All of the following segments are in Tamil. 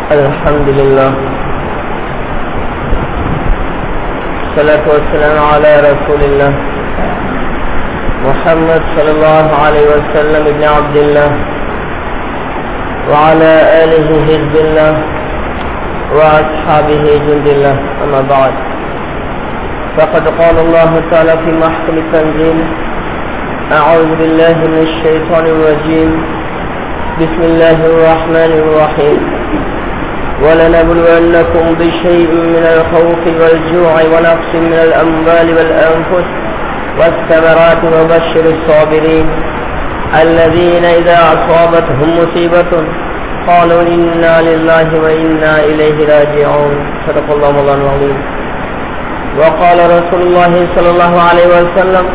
الحمد لله الصلاة والسلام على رسول الله محمد صلى الله عليه وسلم ابن عبد الله وعلى آله حزب الله وأصحابه جند الله أما بعد فقد قال الله تعالى في محكم التنزيل أعوذ بالله من الشيطان الرجيم بسم الله الرحمن الرحيم ولنبلونكم بشيء من الخوف والجوع ونقص من الأموال والأنفس والثمرات وبشر الصابرين الذين إذا أصابتهم مصيبة قالوا إنا لله وإنا إليه راجعون صدق الله مولانا العظيم وقال رسول الله صلى الله عليه وسلم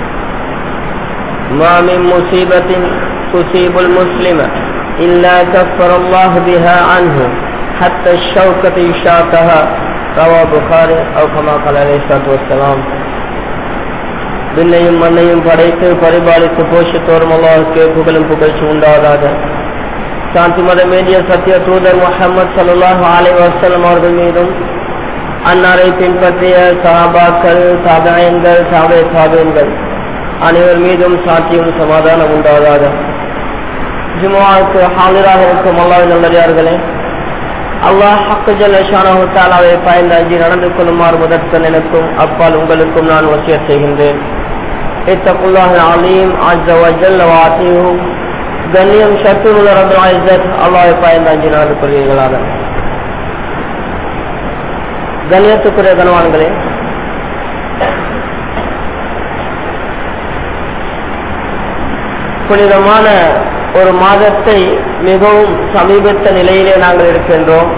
ما من مصيبة تصيب المسلم إلا كفر الله بها عنه حتى الشوكة يشاكها رواه بخاري أو كما قال عليه الصلاة والسلام விண்ணையும் மண்ணையும் படைத்து பரிபாலித்து போஷித்தோரும் அல்லாஹுக்கு புகழும் புகழ்ச்சி உண்டாவதாக சாந்தி மதம் வேண்டிய சத்திய தூதர் முகமது சல்லாஹ் அலை வசலம் அவர்கள் மீதும் அன்னாரை பின்பற்றிய சஹாபாக்கள் சாதாயங்கள் சாவே சாதகங்கள் அனைவர் மீதும் சாத்தியும் சமாதானம் உண்டாவதாக ஜுமாவுக்கு ஹாலிராக இருக்கும் அல்லாஹ் நல்லடியார்களே அல்லாஹ் ஹக்குஜல் ஷானஹுத்தாலாவை பயந்து அஞ்சி நடந்து கொள்ளுமாறு முதற்கன் எனக்கும் அப்பால் உங்களுக்கும் நான் வசிய செய்கின்றேன் இத்தகுல்லாஹ் அலீம் அஜ்ஜ வஜல் வாத்திஹு கண்ணியம் ஷத்துருல் ரபுல் இஸ்ஸத் அல்லாஹ்வை பயந்து அஞ்சி நடந்து கொள்வீர்களாக கண்ணியத்துக்குரிய கனவான்களே புனிதமான ஒரு மாதத்தை மிகவும் சமீபத்த நிலையிலே நாங்கள் இருக்கின்றோம்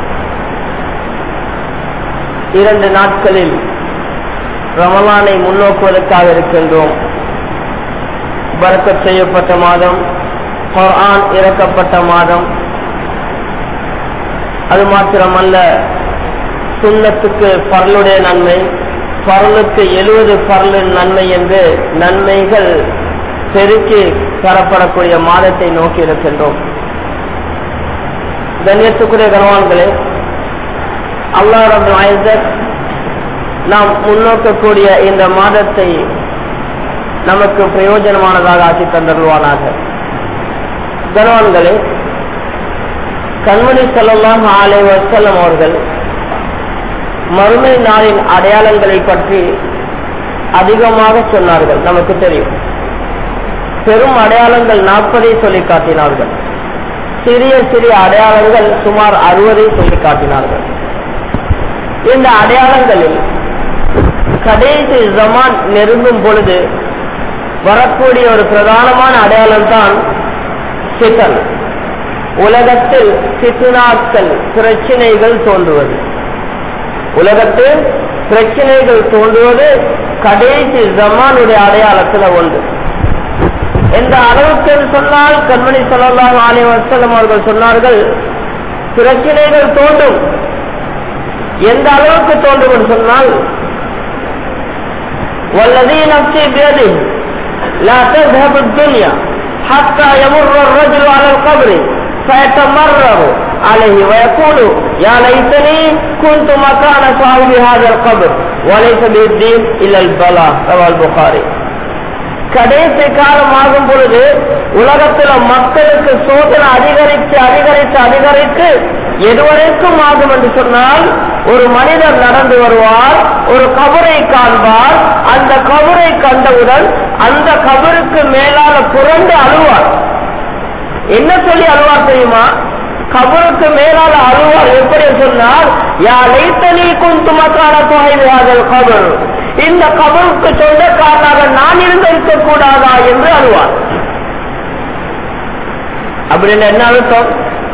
இரண்டு நாட்களில் ரமலானை முன்னோக்குவதற்காக இருக்கின்றோம் பறக்கத் செய்யப்பட்ட மாதம் குர்ஆன் இறக்கப்பட்ட மாதம் அது மாத்திரமல்ல சுண்ணத்துக்கு பரலுடைய நன்மை பரலுக்கு எழுபது பரலின் நன்மை என்று நன்மைகள் பெருக்கி தரப்படக்கூடிய மாதத்தை நோக்கி இருக்கின்றோம் கண்ணியத்துக்குரிய கனவான்களே அல்லாஹ் நாம் முன்னோக்கக்கூடிய இந்த மாதத்தை நமக்கு பிரயோஜனமானதாக ஆக்கி தந்தருவானாக கனவான்களே கண்மணி செல்லலாம் ஆலை வசல்லம் அவர்கள் மறுமை நாளின் அடையாளங்களை பற்றி அதிகமாக சொன்னார்கள் நமக்கு தெரியும் பெரும் அடையாளங்கள் நாற்பதை சொல்லி காட்டினார்கள் சிறிய சிறிய அடையாளங்கள் சுமார் அறுபதை சொல்லி காட்டினார்கள் இந்த அடையாளங்களில் கடைசி ஜமான் நெருங்கும் பொழுது வரக்கூடிய ஒரு பிரதானமான அடையாளம் தான் சித்தன் உலகத்தில் சித்துனாக்கள் பிரச்சனைகள் தோன்றுவது உலகத்தில் பிரச்சனைகள் தோன்றுவது கடைசி ஜமானுடைய அடையாளத்தில் ஒன்று எந்த அளவுக்கு சொன்னால் கண்மணி சொல்லலாம் ஆலய வசலம் அவர்கள் சொன்னார்கள் பிரச்சனைகள் தோன்றும் எந்த அளவுக்கு தோன்றும் என்று சொன்னால் والذي نفسي بيده لا تذهب الدنيا حتى يمر الرجل على القبر فيتمرر عليه ويقول يا ليتني كنت مكان صاحب هذا القبر وليس بالدين الا البلاء رواه البخاري கடைசி காலம் ஆகும் பொழுது உலகத்துல மக்களுக்கு சோதனை அதிகரித்து அதிகரித்து அதிகரித்து எதுவரைக்கும் ஆகும் என்று சொன்னால் ஒரு மனிதர் நடந்து வருவார் ஒரு கபரை காண்பார் அந்த கபரை கண்டவுடன் அந்த கபருக்கு மேலால புரண்டு அழுவார் என்ன சொல்லி அழுவார் தெரியுமா கபருக்கு மேலால அழுவார் எப்படி சொன்னார் யா லைத்தனி குந்து மக்கான தொகைவாதல் கபர் இந்த கபருக்கு சொந்தக்காரனாக நான் இருந்திருக்க கூடாதா என்று அழுவார் அப்படின்னு என்ன அழுத்தம்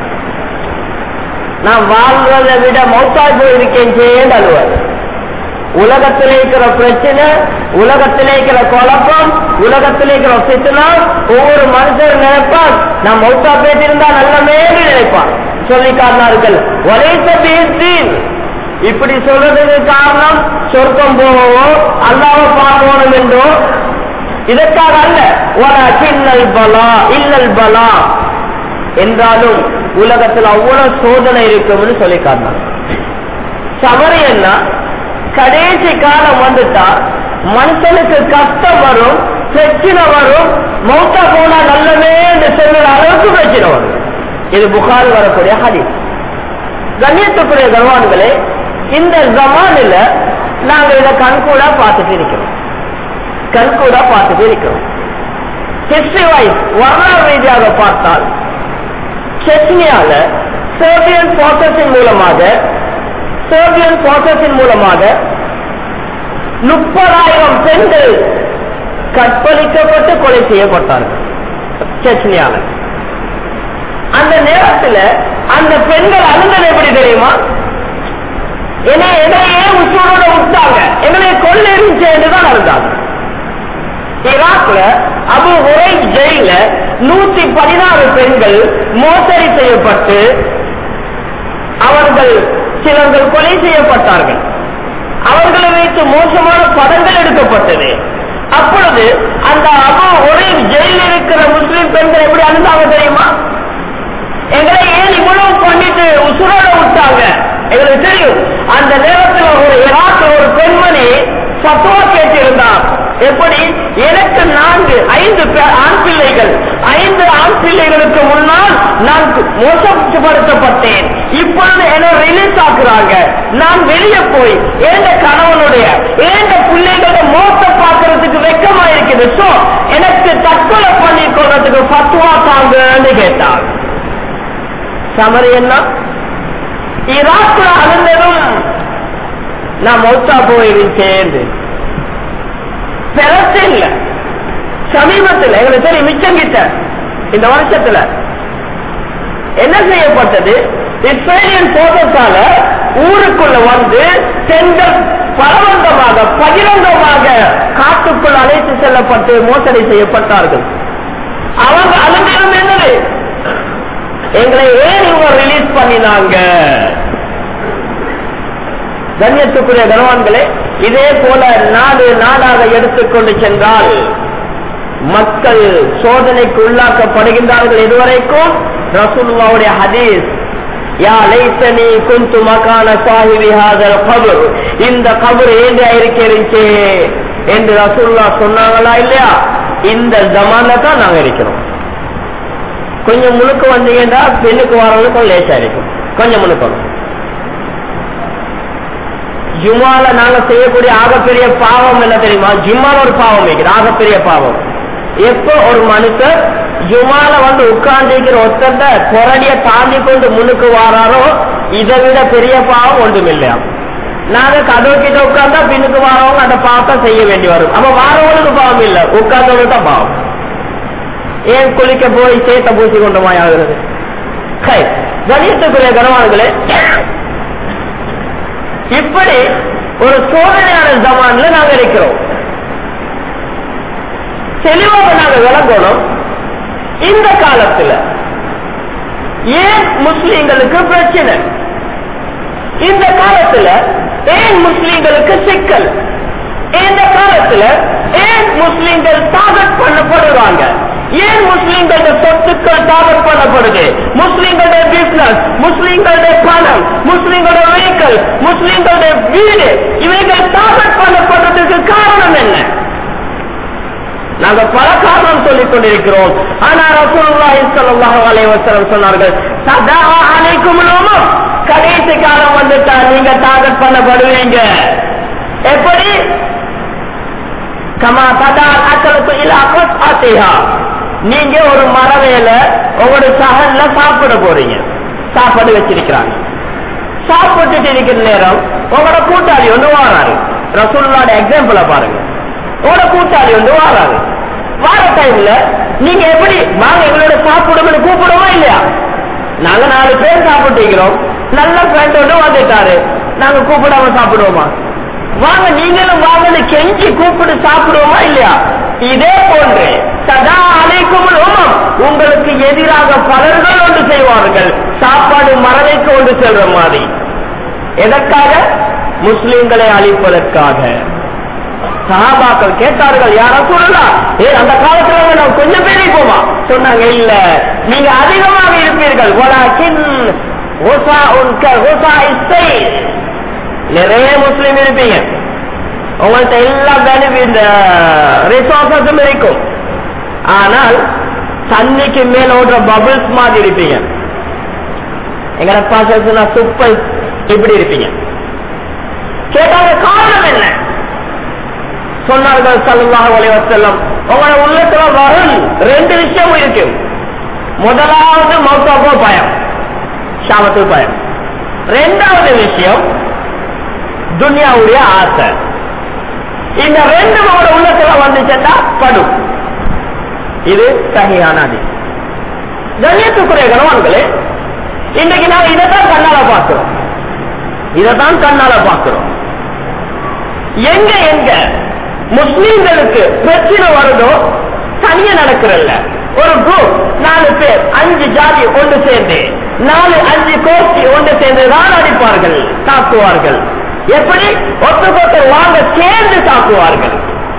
நான் வாழ்றதை விட மௌத்தாய் போயிருக்கேன் சேர்ந்து அழுவார் உலகத்தில் இருக்கிற பிரச்சனை உலகத்தில் இருக்கிற குழப்பம் உலகத்தில் இருக்கிற சித்தனா ஒவ்வொரு மனுஷரும் நினைப்பான் நான் மௌத்தா பேசியிருந்தா நல்ல மேலே நினைப்பான் சொல்லி காட்டினார்கள் ஒரே சபீன் இப்படி சொல்றதுக்கு காரணம் சொர்க்கம் போகவோ அல்லாவ பார்க்கணும் என்றோ இதற்காக அல்ல ஒரு சின்னல் பலா இல்லல் பலா என்றாலும் உலகத்துல அவ்வளவு சோதனை இருக்கும்னு சொல்லி காட்டினாங்க சமரி என்ன கடைசி காலம் வந்துட்டா மனுஷனுக்கு கஷ்டம் வரும் பிரச்சனை வரும் மௌத்தா போனா நல்லவே என்று சொல்லுற அளவுக்கு பிரச்சனை வரும் இது புகார் வரக்கூடிய ஹதீஸ் கண்ணியத்துக்குரிய கர்வான்களே இந்த ஜமானில நாங்க இதை கண்கூடா பார்த்துட்டு இருக்கிறோம் கண்கூடா பார்த்துட்டு இருக்கிறோம் ஹிஸ்டரி வைஸ் வரலாறு ரீதியாக பார்த்தால் செச்னியால சோவியன் போர்சஸின் மூலமாக சோவியன் போர்சஸின் மூலமாக முப்பதாயிரம் பெண்கள் கற்பழிக்கப்பட்டு கொலை செய்யப்பட்டார்கள் செச்னியால அந்த நேரத்தில் அந்த பெண்கள் அழுந்தது எப்படி தெரியுமா என்னை எதையே உச்சோட விட்டாங்க எங்களை கொள்ள இருந்துச்சுதான் அழுந்தாங்க ஈராக்ல அபு உரை ஜெயில நூத்தி பதினாறு பெண்கள் மோசடி செய்யப்பட்டு அவர்கள் சிலர்கள் கொலை செய்யப்பட்டார்கள் அவர்களை வைத்து மோசமான படங்கள் எடுக்கப்பட்டது அப்பொழுது அந்த அபு ஒரே ஜெயிலில் இருக்கிற முஸ்லிம் பெண்கள் எப்படி அழுந்தாங்க தெரியுமா எங்களை ஏன் இவ்வளவு பண்ணிட்டு உசுரோட விட்டாங்க எங்களுக்கு தெரியும் அந்த நேரத்தில் ஒரு ஈராக் ஒரு பெண்மணி சத்துவா கேட்டிருந்தார் எப்படி எனக்கு நான்கு ஐந்து ஆண் பிள்ளைகள் ஐந்து ஆண் பிள்ளைகளுக்கு முன்னால் நான் மோசப்படுத்தப்பட்டேன் இப்பொழுது என்ன ரிலீஸ் ஆக்குறாங்க நான் வெளியே போய் ஏந்த கணவனுடைய ஏந்த பிள்ளைகளோட மோச பார்க்கறதுக்கு வெக்கமா இருக்குது சோ எனக்கு தற்கொலை பண்ணி கொள்றதுக்கு பத்துவா தாங்கன்னு கேட்டார் சமரி என்ன ஈராக்ல அழுந்ததும் நான் மௌத்தா போயிருச்சேன் பெலஸ்தீன்ல சமீபத்தில் எங்களுக்கு தெரியும் மிச்சம் கிட்ட இந்த வருஷத்துல என்ன செய்யப்பட்டது இஸ்ரேலியன் போதத்தால ஊருக்குள்ள வந்து பெண்கள் பலவந்தமாக பகிரங்கமாக காட்டுக்குள் அழைத்து செல்லப்பட்டு மோசடி செய்யப்பட்டார்கள் அவங்க அலுவலம் என்னது எங்களை ஏன் இவங்க ரிலீஸ் பண்ணினாங்க கண்ணியத்துக்குரிய கனவான்களே இதே போல நாடு நாடாக எடுத்துக்கொண்டு சென்றால் மக்கள் சோதனைக்கு உள்ளாக்கப்படுகின்றார்கள் இதுவரைக்கும் ரசூலுல்லாவுடைய ஹதீஸ் யா லைத்தனி குந்து மகான சாஹிபி ஹாதல் கபர் இந்த கபர் ஏண்டா இருக்கிறீச்சே என்று ரசூல்லா சொன்னாங்களா இல்லையா இந்த ஜமான்ல தான் நாங்க இருக்கிறோம் கொஞ்சம் முழுக்க வந்தீங்கன்னா பெண்ணுக்கு வரவங்களுக்கும் லேசா இருக்கும் கொஞ்சம் முழுக்க ஜும்மால நாங்க செய்யக்கூடிய ஆகப்பெரிய பாவம் என்ன தெரியுமா ஜும்மால ஒரு பாவம் இருக்குது ஆகப்பெரிய பாவம் எப்போ ஒரு மனுஷர் ஜுமால வந்து உட்கார்ந்திருக்கிற ஒருத்தந்த குரடிய தாண்டி கொண்டு முன்னுக்கு வாராரோ இதை விட பெரிய பாவம் ஒன்றும் இல்லையா நாங்க கதவு கிட்ட உட்கார்ந்தா பின்னுக்கு வாரவங்க அந்த பாவத்தை செய்ய வேண்டி வரும் அப்ப வாரவங்களுக்கு பாவம் இல்ல உட்கார்ந்தவங்களுக்கு தான் பாவம் ஏன் குளிக்க போய் சேத்த பூசி கொண்ட மாதிரி ஆகுறது கணியத்துக்குரிய கனவான்களே இப்படி ஒரு சோதனையான ஜமான்ல நாங்க இருக்கிறோம் தெளிவாக நாங்க விளங்கணும் இந்த காலத்துல ஏன் முஸ்லீம்களுக்கு பிரச்சனை இந்த காலத்துல ஏன் முஸ்லீம்களுக்கு சிக்கல் இந்த காலத்துல ஏன் முஸ்லீம்கள் டார்கெட் பண்ணப்படுறாங்க ஏன் முஸ்லீம்களோட சொத்துக்கள் டார்கெட் பண்ணப்படுது முஸ்லீம்களுடைய பிசினஸ் முஸ்லீம்களுடைய பணம் முஸ்லீம்களோட வெஹிக்கல் முஸ்லீம்களுடைய வீடு இவைகள் டார்கெட் பண்ணப்படுறதுக்கு காரணம் என்ன நாங்க பல காரணம் சொல்லிக் கொண்டிருக்கிறோம் ஆனா ரசூலுல்லாஹி ஸல்லல்லாஹு அலைஹி வஸல்லம் சொன்னார்கள் சதா அலைக்கும் உம்மம் கடைசி காலம் வந்துட்டா நீங்க டார்கெட் பண்ணப்படுவீங்க எப்படி கமா சதா அக்கலுக்கு இல்ல அத்திஹா நீங்க ஒரு மரவேல உங்களோட சகல்ல சாப்பிட போறீங்க சாப்பாடு வச்சிருக்கிறாங்க சாப்பிட்டுட்டு இருக்கிற நேரம் உங்களோட கூட்டாளி ஒன்று வாராரு ரசூல்லோட எக்ஸாம்பிள பாருங்க உங்களோட கூட்டாளி வந்து வாராரு வார டைம்ல நீங்க எப்படி வாங்க எங்களோட சாப்பிடுங்க கூப்பிடுவோமா இல்லையா நாங்க நாலு பேர் சாப்பிட்டுக்கிறோம் நல்ல ஃப்ரெண்ட் ஒன்று வந்துட்டாரு நாங்க கூப்பிடாம சாப்பிடுவோமா வாங்க நீங்களும் வாங்கன்னு கெஞ்சி கூப்பிட்டு சாப்பிடுவோமா இல்லையா இதே போன்று சதா அழைக்கும் உங்களுக்கு எதிராக பலர்கள் ஒன்று செய்வார்கள் சாப்பாடு மரணைக்கு ஒன்று செல்ற மாதிரி எதற்காக முஸ்லிம்களை அழிப்பதற்காக சஹாபாக்கள் கேட்டார்கள் யாரா சொல்லலாம் ஏ அந்த காலத்துல நம்ம கொஞ்சம் பேரே போமா சொன்னாங்க இல்ல நீங்க அதிகமாக இருப்பீர்கள் வலாக்கின் ஹுசா உன்க ஹுசா இஸ்தை நிறைய முஸ்லீம் இருப்பீங்க உங்கள்ட்ட எல்லா பெனிஃபிட் ரிசோர்சஸும் இருக்கும் ஆனால் தண்ணிக்கு மேல ஓடுற பபிள்ஸ் மாதிரி இருப்பீங்க எங்கட பாசத்துனா சூப்பர் இப்படி இருப்பீங்க கேட்டாங்க காரணம் என்ன சொன்னார்கள் சல்லாஹ் அலைவசல்லம் உங்களோட உள்ளத்துல வரும் ரெண்டு விஷயம் இருக்கு முதலாவது மௌத்தாக்கோ பயம் சாமத்துக்கு பயம் ரெண்டாவது விஷயம் துனியாவுடைய ஆசை இந்த ரெண்டு உங்களோட உள்ளத்துல வந்துச்சுன்னா படும் இது சகியானது கண்ணியத்துக்குரிய கணவான்களே இன்னைக்கு நாங்க இதைத்தான் கண்ணால பார்க்கிறோம் இதைத்தான் கண்ணால பார்க்கிறோம் எங்க எங்க முஸ்லீம்களுக்கு பிரச்சனை வருதோ தனியா நடக்கிறல்ல ஒரு குரூப் நாலு பேர் அஞ்சு ஜாதி ஒன்று சேர்ந்து நாலு அஞ்சு கோஷ்டி ஒன்று சேர்ந்து தான் அடிப்பார்கள் தாக்குவார்கள் எப்படி ஒத்துக்கொத்தர் வாங்க சேர்ந்து தாக்குவார்கள்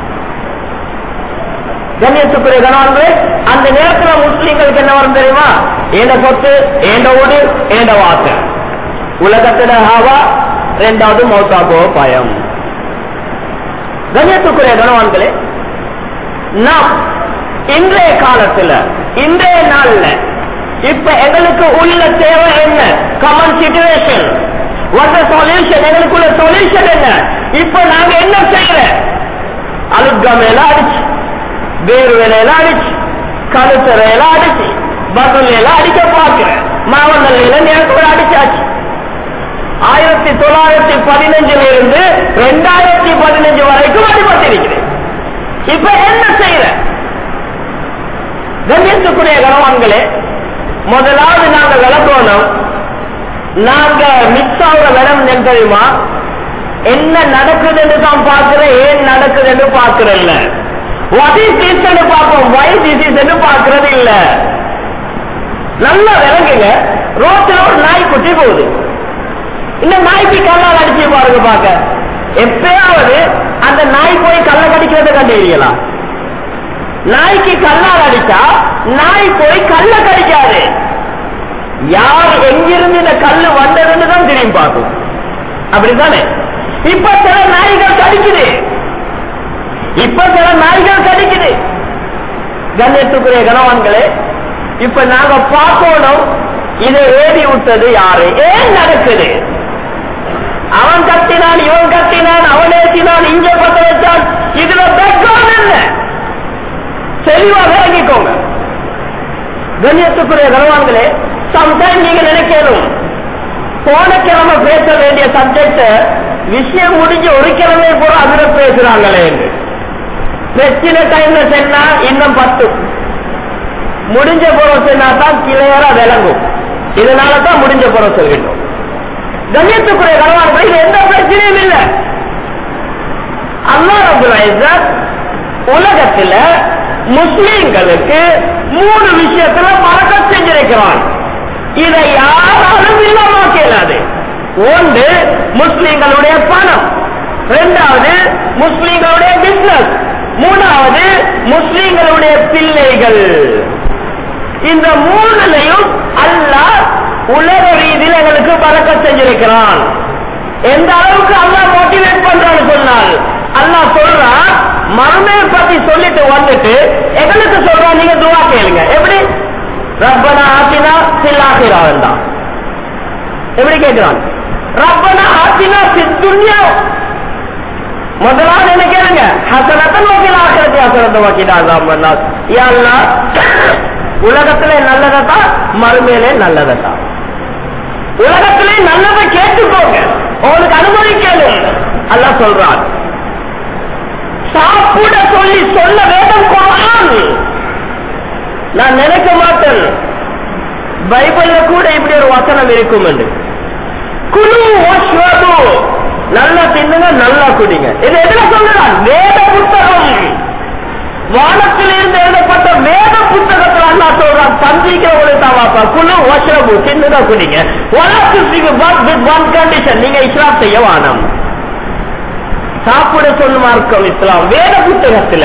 கண்ணியத்துக்குரிய கணவன்களே அந்த நேரத்துல முஸ்லீம்களுக்கு என்ன வரும் தெரியுமா ஏண்ட சொத்து ஏண்ட ஊடு ஏண்ட வாக்கு உலகத்துல ஹாவா ரெண்டாவது மௌத்தாக்கோ பயம் கண்ணியத்துக்குரிய கணவான்களே நாம் இன்றைய காலத்துல இன்றைய நாள்ல இப்ப எங்களுக்கு உள்ள தேவை என்ன காமன் சிச்சுவேஷன் வாட் சொல்யூஷன் எங்களுக்குள்ள சொல்யூஷன் என்ன இப்ப நாங்க என்ன செய்யற அலுக்கா மேல அடிச்சு வேறு வேலையில அடிச்சு கழுத்தரையில அடிச்சு பகல்ல அடிக்க பார்க்கிறேன் மாவட்டல்ல நேரத்தோட அடிச்சாச்சு ஆயிரத்தி தொள்ளாயிரத்தி பதினஞ்சுல இருந்து ரெண்டாயிரத்தி பதினஞ்சு வரைக்கும் அடிபட்டிருக்கிறேன் இப்ப என்ன செய்யற கண்ணியத்துக்குரிய கணவான்களே முதலாவது நாங்க விளக்கணும் நாங்க மிஸ் ஆகுற விடம் என்ன தெரியுமா என்ன நடக்குதுன்னு தான் பார்க்கிறேன் ஏன் நடக்குதுன்னு பார்க்கிறேன் வாட் இஸ் திஸ் பார்ப்போம் வை திஸ் இஸ் பார்க்கறது இல்ல நல்லா விளங்குங்க ரோட்ல ஒரு நாய் குட்டி போகுது இந்த நாய்க்கு கல்லால் அடிச்சு பாருங்க பாக்க எப்பயாவது அந்த நாய் போய் கல்ல கடிக்கிறத கண்டுக்கிறீங்களா நாய்க்கு கல்லால் அடிச்சா நாய் போய் கல்ல கடிக்காது யார் எங்கிருந்து இந்த கல்லு வந்ததுன்னு தான் திரும்பி பார்க்கும் அப்படித்தானே இப்ப சில நாய்கள் கடிக்குது இப்ப சில நாய்கள் கடிக்குது கண்ணியத்துக்குரிய கணவான்களே இப்ப நாங்க பார்க்கணும் இதை ஏறி விட்டது யாரு ஏன் நடக்குது அவன் கத்தினான் இவன் கத்தினான் அவன் ஏற்றினான் இங்க பத்த வச்சான் இதுல பேக்ரவுண்ட் என்ன தெளிவா விளங்கிக்கோங்க கண்ணியத்துக்குரிய கணவான்களே சம்டைம் நீங்க நினைக்கணும் போன கிழமை பேச வேண்டிய சப்ஜெக்ட் விஷயம் முடிஞ்சு ஒரு கிழமை கூட அதுல பேசுறாங்களே என்று பிரச்சனை டைம்ல சொன்னா இன்னும் பத்து முடிஞ்ச போறோம் சொன்னா தான் கிளியரா விளங்கும் இதனால தான் முடிஞ்ச போறோம் சொல்லிட்டோம் கண்ணியத்துக்குரிய கணவான்கள் இது எந்த பிரச்சனையும் இல்லை அல்லா ரபுல் உலகத்துல முஸ்லீம்களுக்கு மூணு விஷயத்துல பறக்க செஞ்சிருக்கிறான் இதை யாராலும் இல்லாமக்க இயலாது ஒன்று முஸ்லீம்களுடைய பணம் இரண்டாவது முஸ்லீம்களுடைய பிசினஸ் மூணாவது முஸ்லீம்களுடைய பிள்ளைகள் இந்த மூணுலையும் அல்லாஹ் உலக ரீதியில் எங்களுக்கு பறக்க செஞ்சிருக்கிறான் எந்த அளவுக்கு அல்லாஹ் மோட்டிவேட் பண்றான்னு சொன்னால் அல்லாஹ் சொல்றான் மறுமையை பத்தி சொல்லிட்டு வந்துட்டு எங்களுக்கு சொல்றான் நீங்க துவா கேளுங்க எப்படி ரப்பனா ஆத்தினா சில்லாசிரா வேண்டாம் எப்படி கேட்கிறான் ரப்பனா ஆத்தினா சித்துன்யா முதலாவது என்ன கேளுங்க ஹசனத்தன் வக்கீல் ஆசிரத்தை ஹசனத்தை வக்கீல் யாருன்னா உலகத்திலே நல்லதா மறுமையிலே நல்லதா உலகத்திலே நல்லதை கேட்டுக்கோங்க உங்களுக்கு அனுமதிக்கணும் அல்ல சொல்றான் சாப்பிட சொல்லி சொல்ல வேதம் குரான் நான் நினைக்க மாட்டேன் பைபிள்ல கூட இப்படி ஒரு வசனம் இருக்கும் என்று குழு ஓஸ்வது நல்லா தின்னுங்க நல்லா குடிங்க இது எதுல சொல்லுறான் வேத புத்தகம் வானத்திலிருந்து எழுதப்பட்ட வேத புத்தகத்தில் அல்லா சொல்றான் சந்திக்கிறவங்களுக்கு தான் வாப்பா குழு ஓஸ்ரபு தின்னுங்க குடிங்க ஒன் வித் ஒன் கண்டிஷன் நீங்க இஸ்லாம் செய்ய வானம் சாப்பிட சொன்ன மார்க்கம் இஸ்லாம் வேத புத்தகத்துல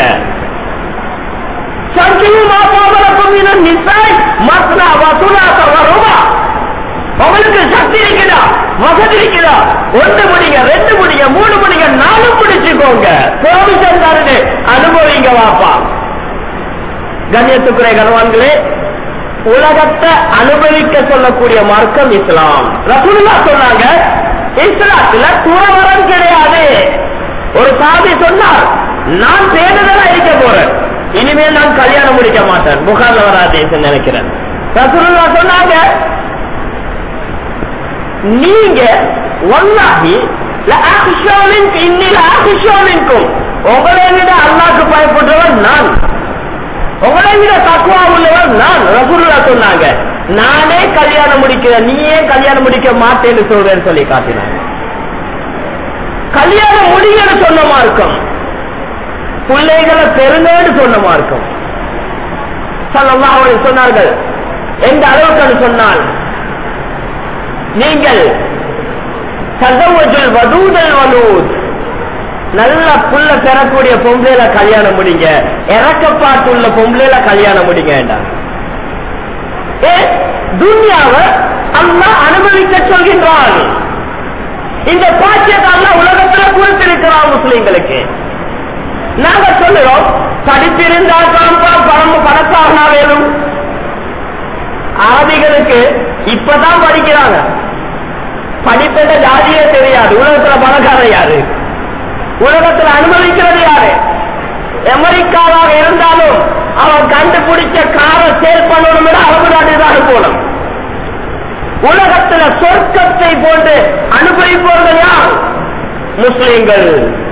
சங்கியும் மாபாவலக்கும் இனம் நிசாய் மஸ்னா வசுலா தவறுமா உங்களுக்கு சக்தி இருக்குதா வசதி இருக்குதா ஒன்று முடிங்க ரெண்டு முடிங்க மூணு முடிங்க நாலு முடிச்சுக்கோங்க பெர்மிஷன் தருது அனுபவிங்க வாப்பா கண்ணியத்துக்குரிய கணவான்களே உலகத்தை அனுபவிக்க சொல்லக்கூடிய மார்க்கம் இஸ்லாம் ரசூலுல்லா சொன்னாங்க இஸ்லாத்துல துறவரம் கிடையாது ஒரு சாதி சொன்னார் நான் பேருதலா இருக்க போறேன் இனிமேல் நான் கல்யாணம் முடிக்க மாட்டேன் புகார்ல வராதேசன் நினைக்கிறேன் ரசூலுல்லா சொன்னாங்க நீங்க ஒன்னாகி இன்னில ஆகிஷோமின்கும் உங்களை விட அல்லாக்கு பயப்படுறவன் நான் உங்களை விட தக்குவா உள்ளவன் நான் ரசூலுல்லா சொன்னாங்க நானே கல்யாணம் முடிக்கிறேன் நீயே கல்யாணம் முடிக்க மாட்டேன்னு சொல்றேன்னு சொல்லி காட்டினாங்க கல்யாணம் முடியன்னு சொன்ன மார்க்கம் பிள்ளைகளை பெருங்கன்னு சொன்ன மார்க்கம் சொல்லலாம் அவர்கள் சொன்னார்கள் எந்த அளவுக்கு சொன்னால் நீங்கள் தகவல் வதூதல் வலூத் நல்ல புள்ள பெறக்கூடிய பொம்பளையில கல்யாணம் முடிங்க இறக்கப்பாட்டுள்ள பொம்பளையில கல்யாணம் முடிங்க வேண்டாம் ஏ துன்யாவை அம்மா அனுபவிக்க சொல்கின்றான் இந்த பாக்கியத்தை அல்லா உலகத்துல கொடுத்திருக்கிறான் முஸ்லிம்களுக்கு நாங்க சொல்லுறோம் படித்திருந்தா தான்ப்பா பரம பணக்காரனா வேணும் அரபிகளுக்கு இப்பதான் படிக்கிறாங்க படிப்பத ஜாதியே தெரியாது உலகத்துல பணக்காரர் யாரு உலகத்துல அனுமதிக்கிறது யாரு அமெரிக்காவாக இருந்தாலும் அவன் கண்டுபிடிச்ச காரை சேல் பண்ணணும் அரபு நாட்டுதான் போகணும் உலகத்துல சொர்க்கத்தை போன்று அனுபவிப்பவர்கள் யார் முஸ்லிம்கள்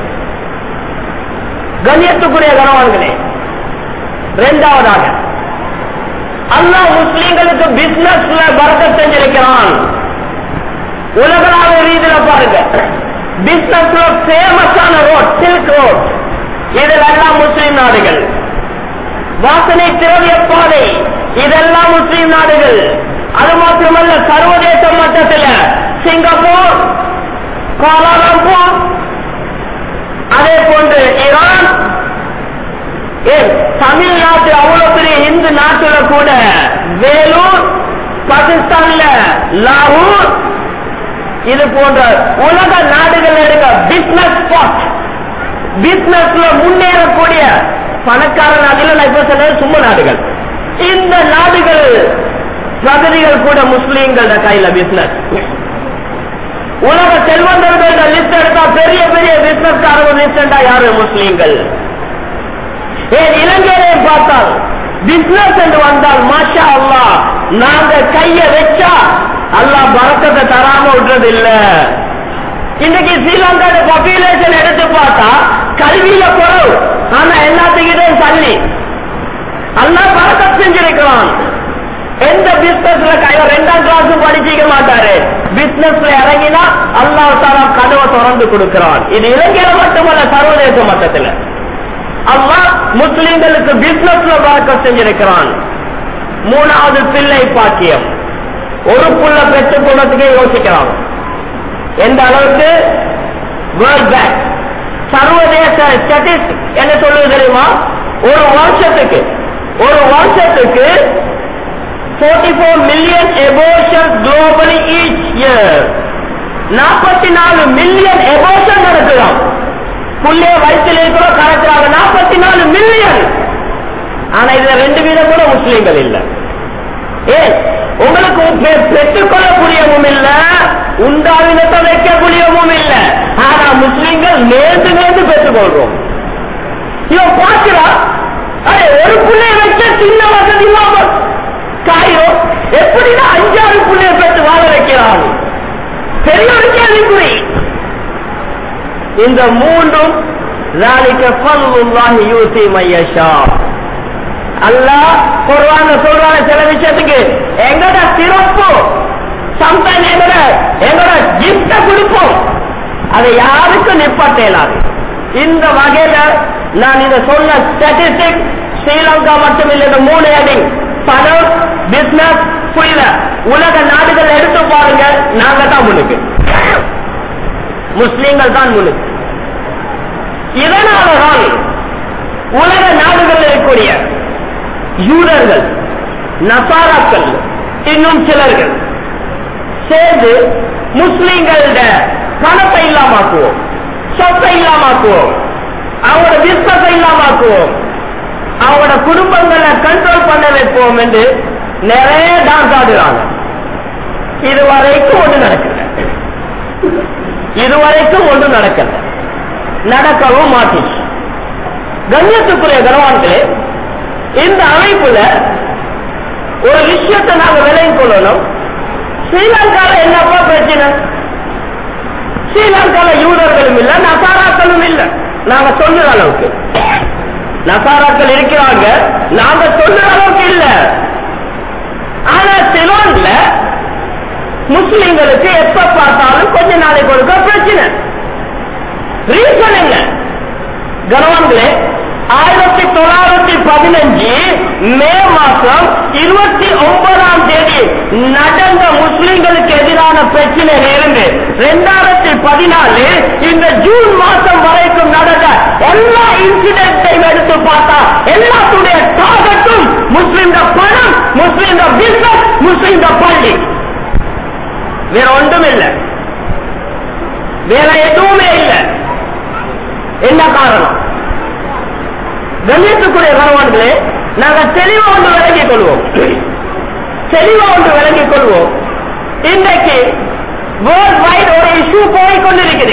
கண்ணியத்துக்குரிய கனவான்களே இரண்டாவதாக அல்லாஹ் முஸ்லிம்களுக்கு பிசினஸ்ல பறக்க செஞ்சிருக்கிறான் உலகளாவ ரீதியில பாருங்க பிசினஸ்ல பேமஸான ரோட் சில்க் ரோட் இதெல்லாம் முஸ்லிம் நாடுகள் வாசனை திரவிய பாதை இதெல்லாம் முஸ்லிம் நாடுகள் அது மாத்திரமல்ல சர்வதேச மட்டத்தில் சிங்கப்பூர் கோலாலம்பூர் அதே போன்று ஈரான் ஏன் தமிழ்நாட்டு அவ்வளவு பெரிய இந்து நாட்டுல கூட வேலூர் பாகிஸ்தான்ல லாகூர் இது போன்ற உலக நாடுகள் எடுக்க பிசினஸ் ஸ்பாட் பிசினஸ்ல முன்னேறக்கூடிய பணக்கார நாடுகள் நான் இப்ப சொன்னது சும்மா நாடுகள் இந்த நாடுகள் பிரகதிகள் கூட முஸ்லீம்கள கையில பிசினஸ் உலக செல்வந்தர்கள லிஸ்ட் எடுத்தா பெரிய பெரிய பிசினஸ் காரங்க லிஸ்ட் யாரு முஸ்லீம்கள் ஏன் இலங்கையிலே பார்த்தால் பிசினஸ் என்று வந்தால் மாஷா அல்லா நாங்க கைய வச்சா அல்லா பறக்கத்தை தராம விடுறது இல்ல இன்னைக்கு ஸ்ரீலங்காவோட பாப்புலேஷன் எடுத்து பார்த்தா கல்வியில குறவு ஆனா எல்லாத்துக்கிட்டும் தள்ளி அல்லா பறக்க செஞ்சிருக்கிறான் எந்த பிசினஸ்ல கையில ரெண்டாம் கிளாஸும் படிச்சிக்க மாட்டாரு பிசினஸ்ல இறங்கினா அல்லாஹ் தாரா கதவை திறந்து கொடுக்கிறான் இது இலங்கையில மட்டுமல்ல சர்வதேச மட்டத்தில் அல்லாஹ் முஸ்லிம்களுக்கு பிசினஸ்ல பறக்க செஞ்சிருக்கிறான் மூணாவது பிள்ளை பாக்கியம் ஒரு புள்ள பெற்று போனதுக்கே யோசிக்கிறான் எந்த அளவுக்கு வேர்ல்ட் பேங்க் சர்வதேச ஸ்டாட்டிஸ்டிக் என்ன சொல்லுவது தெரியுமா ஒரு வருஷத்துக்கு ஒரு வருஷத்துக்கு 44 million abortion globally each year நாற்பத்தி நாலு மில்லியன் எபோஷன் நடக்கலாம் புள்ளைய வயிற்றில் இருக்கிற கணக்குறாங்க நாற்பத்தி நாலு மில்லியன் ஆனா இதுல ரெண்டு வீதம் கூட முஸ்லீம்கள் இல்ல ஏன் உங்களுக்கு பெ- பெற்றுக்கொள்ளக்கூடியவும் இல்ல உண்டாவினத்தை வைக்கக்கூடியவும் இல்ல ஆனா முஸ்லீம்கள் நேர்ந்து நேர்ந்து பெற்றுக்கொள்றோம் இவன் பார்க்கிறா அரே ஒரு புள்ளைய வச்ச சின்ன வசதி இல்லாம காயோ எப்படின்னா அஞ்சாறு புள்ளைய பெற்று வாழ வைக்கிறான் பெரிய ஒரு கேள்விக்குறி இந்த மூன்றும் ذلك فضل الله يؤتي من يشاء அல்லாஹ் குர்ஆன்ல சொல்றான சில விஷயத்துக்கு எங்கட சிறப்பு சம்டைம் எங்கட எங்கட கிஃப்ட கொடுப்போம் அதை யாருக்கும் நிப்பாட்ட இயலாது இந்த வகையில நான் இதை சொன்ன ஸ்டாட்டிஸ்டிக் ஸ்ரீலங்கா மட்டும் இல்லை இந்த மூணு ஹெடிங் பணம் பிசினஸ் புரியல உலக நாடுகள் எடுத்து பாருங்க நாங்க தான் முன்னுக்கு முஸ்லீம்கள் தான் முன்னுக்கு இதனாலதான் உலக நாடுகளில் இருக்கக்கூடிய யூதர்கள் நசாராக்கள் இன்னும் சிலர்கள் சேர்ந்து முஸ்லிம்களோட பணத்தை இல்லாமாக்குவோம் சொத்தை இல்லாமாக்குவோம் அவங்களோட பிசினஸை இல்லாமாக்குவோம் அவங்களோட குடும்பங்களை கண்ட்ரோல் பண்ண வைப்போம் என்று நிறைய டான்ஸ் ஆடுறாங்க இதுவரைக்கும் ஒன்று நடக்கல இதுவரைக்கும் ஒன்று நடக்கல நடக்கவும் மாட்டிச்சு கண்ணியத்துக்குரிய கனவான்களே இந்த அமைப்புல ஒரு விஷயத்தை நாங்க விலகி கொள்ளணும் ஸ்ரீலங்கால என்னப்பா பிரச்சனை ஸ்ரீலங்கால யூதர்களும் இல்ல நசாராக்களும் இல்ல நாங்க சொல்லுற அளவுக்கு நசாராக்கள் இருக்கிறாங்க நாங்க சொல்லுற அளவுக்கு இல்ல ஆனா சிலோன்ல முஸ்லிம்களுக்கு எப்ப பார்த்தாலும் கொஞ்ச நாளைக்கு ஒருக்க பிரச்சனை ரீசன் என்ன கனவான்களே ஆயிரத்தி தொள்ளாயிரத்தி பதினஞ்சு மே மாசம் இருபத்தி ஒன்பதாம் தேதி நடந்த முஸ்லிம்களுக்கு எதிரான பிரச்சனையில இருந்து ரெண்டாயிரத்தி பதினாலு இந்த ஜூன் மாசம் வரைக்கும் நடந்த எல்லா இன்சிடென்ட்டையும் எடுத்து பார்த்தா எல்லாத்துடைய டார்கெட்டும் முஸ்லிம் பணம் முஸ்லிம் பிசினஸ் முஸ்லிம் பள்ளி வேற ஒன்றும் இல்லை வேற எதுவுமே இல்லை என்ன காரணம் கண்ணியத்துக்குரிய கணவான்களே நாங்க தெளிவா ஒன்று விளங்கிக் கொள்வோம் தெளிவா ஒன்று விளங்கிக் கொள்வோம் இன்றைக்கு வேர்ல்ட் வைட் ஒரு இஷ்யூ போய் கொண்டிருக்குது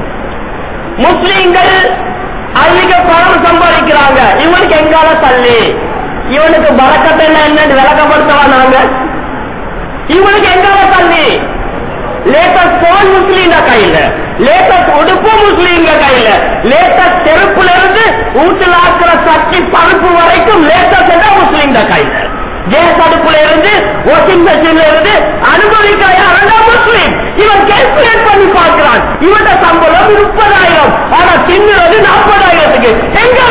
முஸ்லீம்கள் அதிக பணம் சம்பாதிக்கிறாங்க இவனுக்கு எங்கால தள்ளி இவனுக்கு பறக்கத்தை என்னன்னு விளக்கப்படுத்தவா நாங்க இவனுக்கு எங்கால தள்ளி லேட்டஸ்ட் போன் முஸ்லீம் கையில லேட்டஸ்ட் உடுப்பு முஸ்லீம் கையில லேட்டஸ்ட் செருப்புல இருந்து வீட்டுல ஆக்குற சட்டி பருப்பு வரைக்கும் லேட்டஸ்ட் முஸ்லீம் கையில கேஸ் அடுப்புல இருந்து வாஷிங் மெஷின்ல இருந்து அனுபவிக்கிற யாருன்னா முஸ்லீம் இவன் கேல்குலேட் பண்ணி பார்க்கிறான் இவன் சம்பளம் முப்பதாயிரம் ஆனா தின்னுறது நாற்பதாயிரத்துக்கு எங்க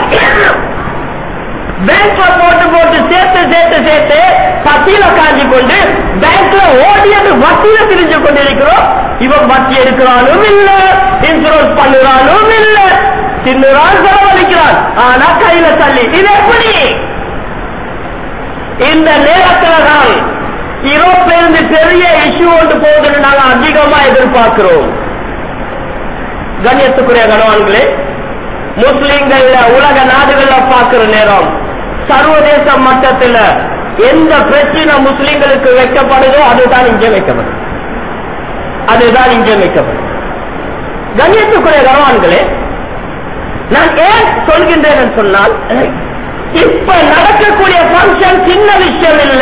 பேங்க்ல போட்டு போட்டு சேர்த்து சேர்த்து சேர்த்து பத்தியில காஞ்சி கொண்டு பேங்க்ல ஓடியது வட்டியில பிரிஞ்சு கொண்டிருக்கிறோம் இவன் வட்டி எடுக்கிறானும் இல்ல இன்சூரன்ஸ் பண்ணுறானும் இல்ல தின்னுறான் செலவழிக்கிறான் ஆனா கையில தள்ளி இது எப்படி இந்த நேரத்துல தான் யூரோப்ல இருந்து பெரிய இஷ்யூ ஒன்று போகுதுன்னு நாங்க அதிகமா எதிர்பார்க்கிறோம் கண்ணியத்துக்குரிய கணவான்களே முஸ்லிம்கள்ல உலக நாடுகள்ல பார்க்கிற நேரம் சர்வதேச மட்டத்தில் எந்த பிரச்சனை முஸ்லிம்களுக்கு வைக்கப்படுதோ அதுதான் இங்கே வைக்கப்படும் அதுதான் இங்கே வைக்கப்படும் கண்ணியத்துக்குரிய கனவான்களே நான் ஏன் சொல்கின்றேன் சொன்னால் இப்ப நடக்கக்கூடிய பங்கன் சின்ன விஷயம் இல்ல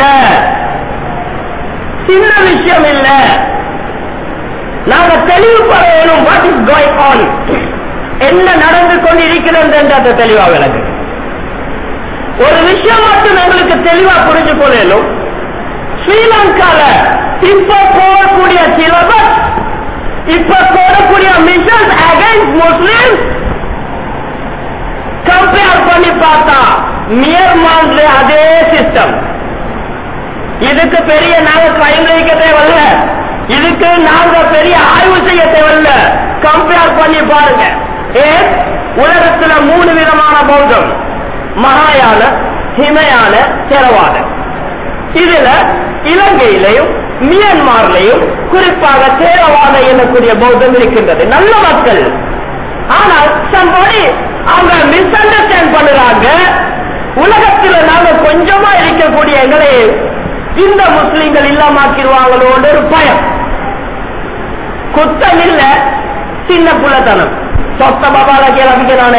சின்ன விஷயம் இல்ல நாங்க தெளிவுபட வேணும் வாட் இஸ் கோயிங் ஆன் என்ன நடந்து கொண்டு இருக்கிறது என்று அந்த தெளிவா விளக்கு ஒரு விஷயம் மட்டும் எங்களுக்கு தெளிவா புரிஞ்சு கொள்ளலும் ஸ்ரீலங்கால இப்ப போகக்கூடிய சிலபஸ் இப்ப போடக்கூடிய மிஷன்ஸ் அகைன்ஸ்ட் முஸ்லிம் கம்பேர் பண்ணி பார்த்தா மியர்மான்ல அதே சிஸ்டம் இதுக்கு பெரிய நாங்க கிரைம் வைக்க தேவையில்ல இதுக்கு நாங்க பெரிய ஆய்வு செய்ய தேவையில்ல கம்பேர் பண்ணி பாருங்க ஏன் உலகத்துல மூணு விதமான பௌத்தம் மகாயான ஹிமயான தேரவாத இதுல இலங்கையிலையும் மியான்மார்லையும் குறிப்பாக தேரவாத எனக்கூடிய பௌத்தம் இருக்கின்றது நல்ல மக்கள் ஆனால் சம்படி அவங்க மிஸ் அண்டர்ஸ்டாண்ட் பண்ணுறாங்க உலகத்துல நாங்க கொஞ்சமா இருக்கக்கூடிய எங்களை இந்த முஸ்லிம்கள் இல்லாமாக்கிடுவாங்களோட ஒரு பயம் குத்தம் இல்ல சின்ன புலத்தனம் சொத்த பபால கேள்விக்க நானே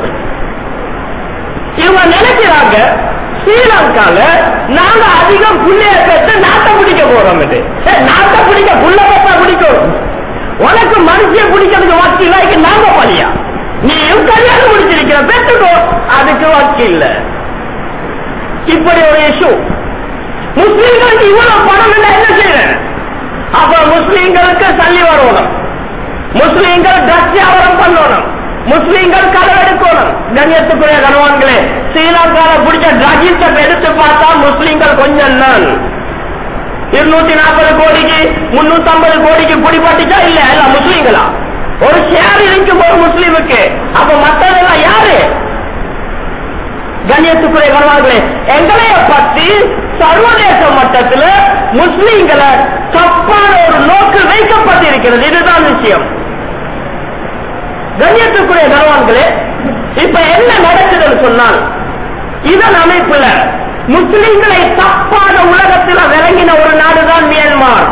இவங்க நினைக்கிறாங்க ஸ்ரீலங்கால நாங்க அதிகம் புள்ளைய பெற்று நாட்டை பிடிக்க போறோம் இது நாட்டை பிடிக்க புள்ள பெற்றா பிடிக்கும் உனக்கு மனுஷன் பிடிக்கிறதுக்கு வக்கீலாய்க்கு நாங்க பலியா நீ கல்யாணம் முடிச்சிருக்கிற பெற்றுக்கோ அதுக்கு வக்கீல் இப்படி ஒரு இஷ்யூ முஸ்லீம்களுக்கு இவ்வளவு பணம் இல்லை என்ன செய்யறேன் அப்ப முஸ்லீம்களுக்கு சல்லி வரணும் முஸ்லீம்கள் ட்ரக்ஸ் வியாபாரம் பண்ணணும் முஸ்லீம்கள் களவெடுக்கணும் கண்ணியத்துக்குரிய கணவான்களே ஸ்ரீலங்கால பிடிச்ச ட்ரகிஸ்ட எடுத்து பார்த்தா முஸ்லீம்கள் கொஞ்சம் தான் இருநூத்தி நாற்பது கோடிக்கு முன்னூத்தி ஐம்பது கோடிக்கு பிடிபட்டுச்சா இல்ல இல்ல முஸ்லீம்களா ஒரு ஷேர் இருக்கும் ஒரு முஸ்லீமுக்கு அப்ப மற்றதெல்லாம் யாரு கண்ணியத்துக்குரிய கணவான்களே எங்களைய பத்தி சர்வதேச மட்டத்தில் முஸ்லீம்களை தப்பான ஒரு நோக்கு வைக்கப்பட்டிருக்கிறது இதுதான் விஷயம் கண்ணியத்துக்குரிய கணவான்களே இப்ப என்ன நடக்குதுன்னு சொன்னால் இதன் அமைப்புல முஸ்லிம்களை தப்பான உலகத்தில் விளங்கின ஒரு நாடுதான் மியான்மார்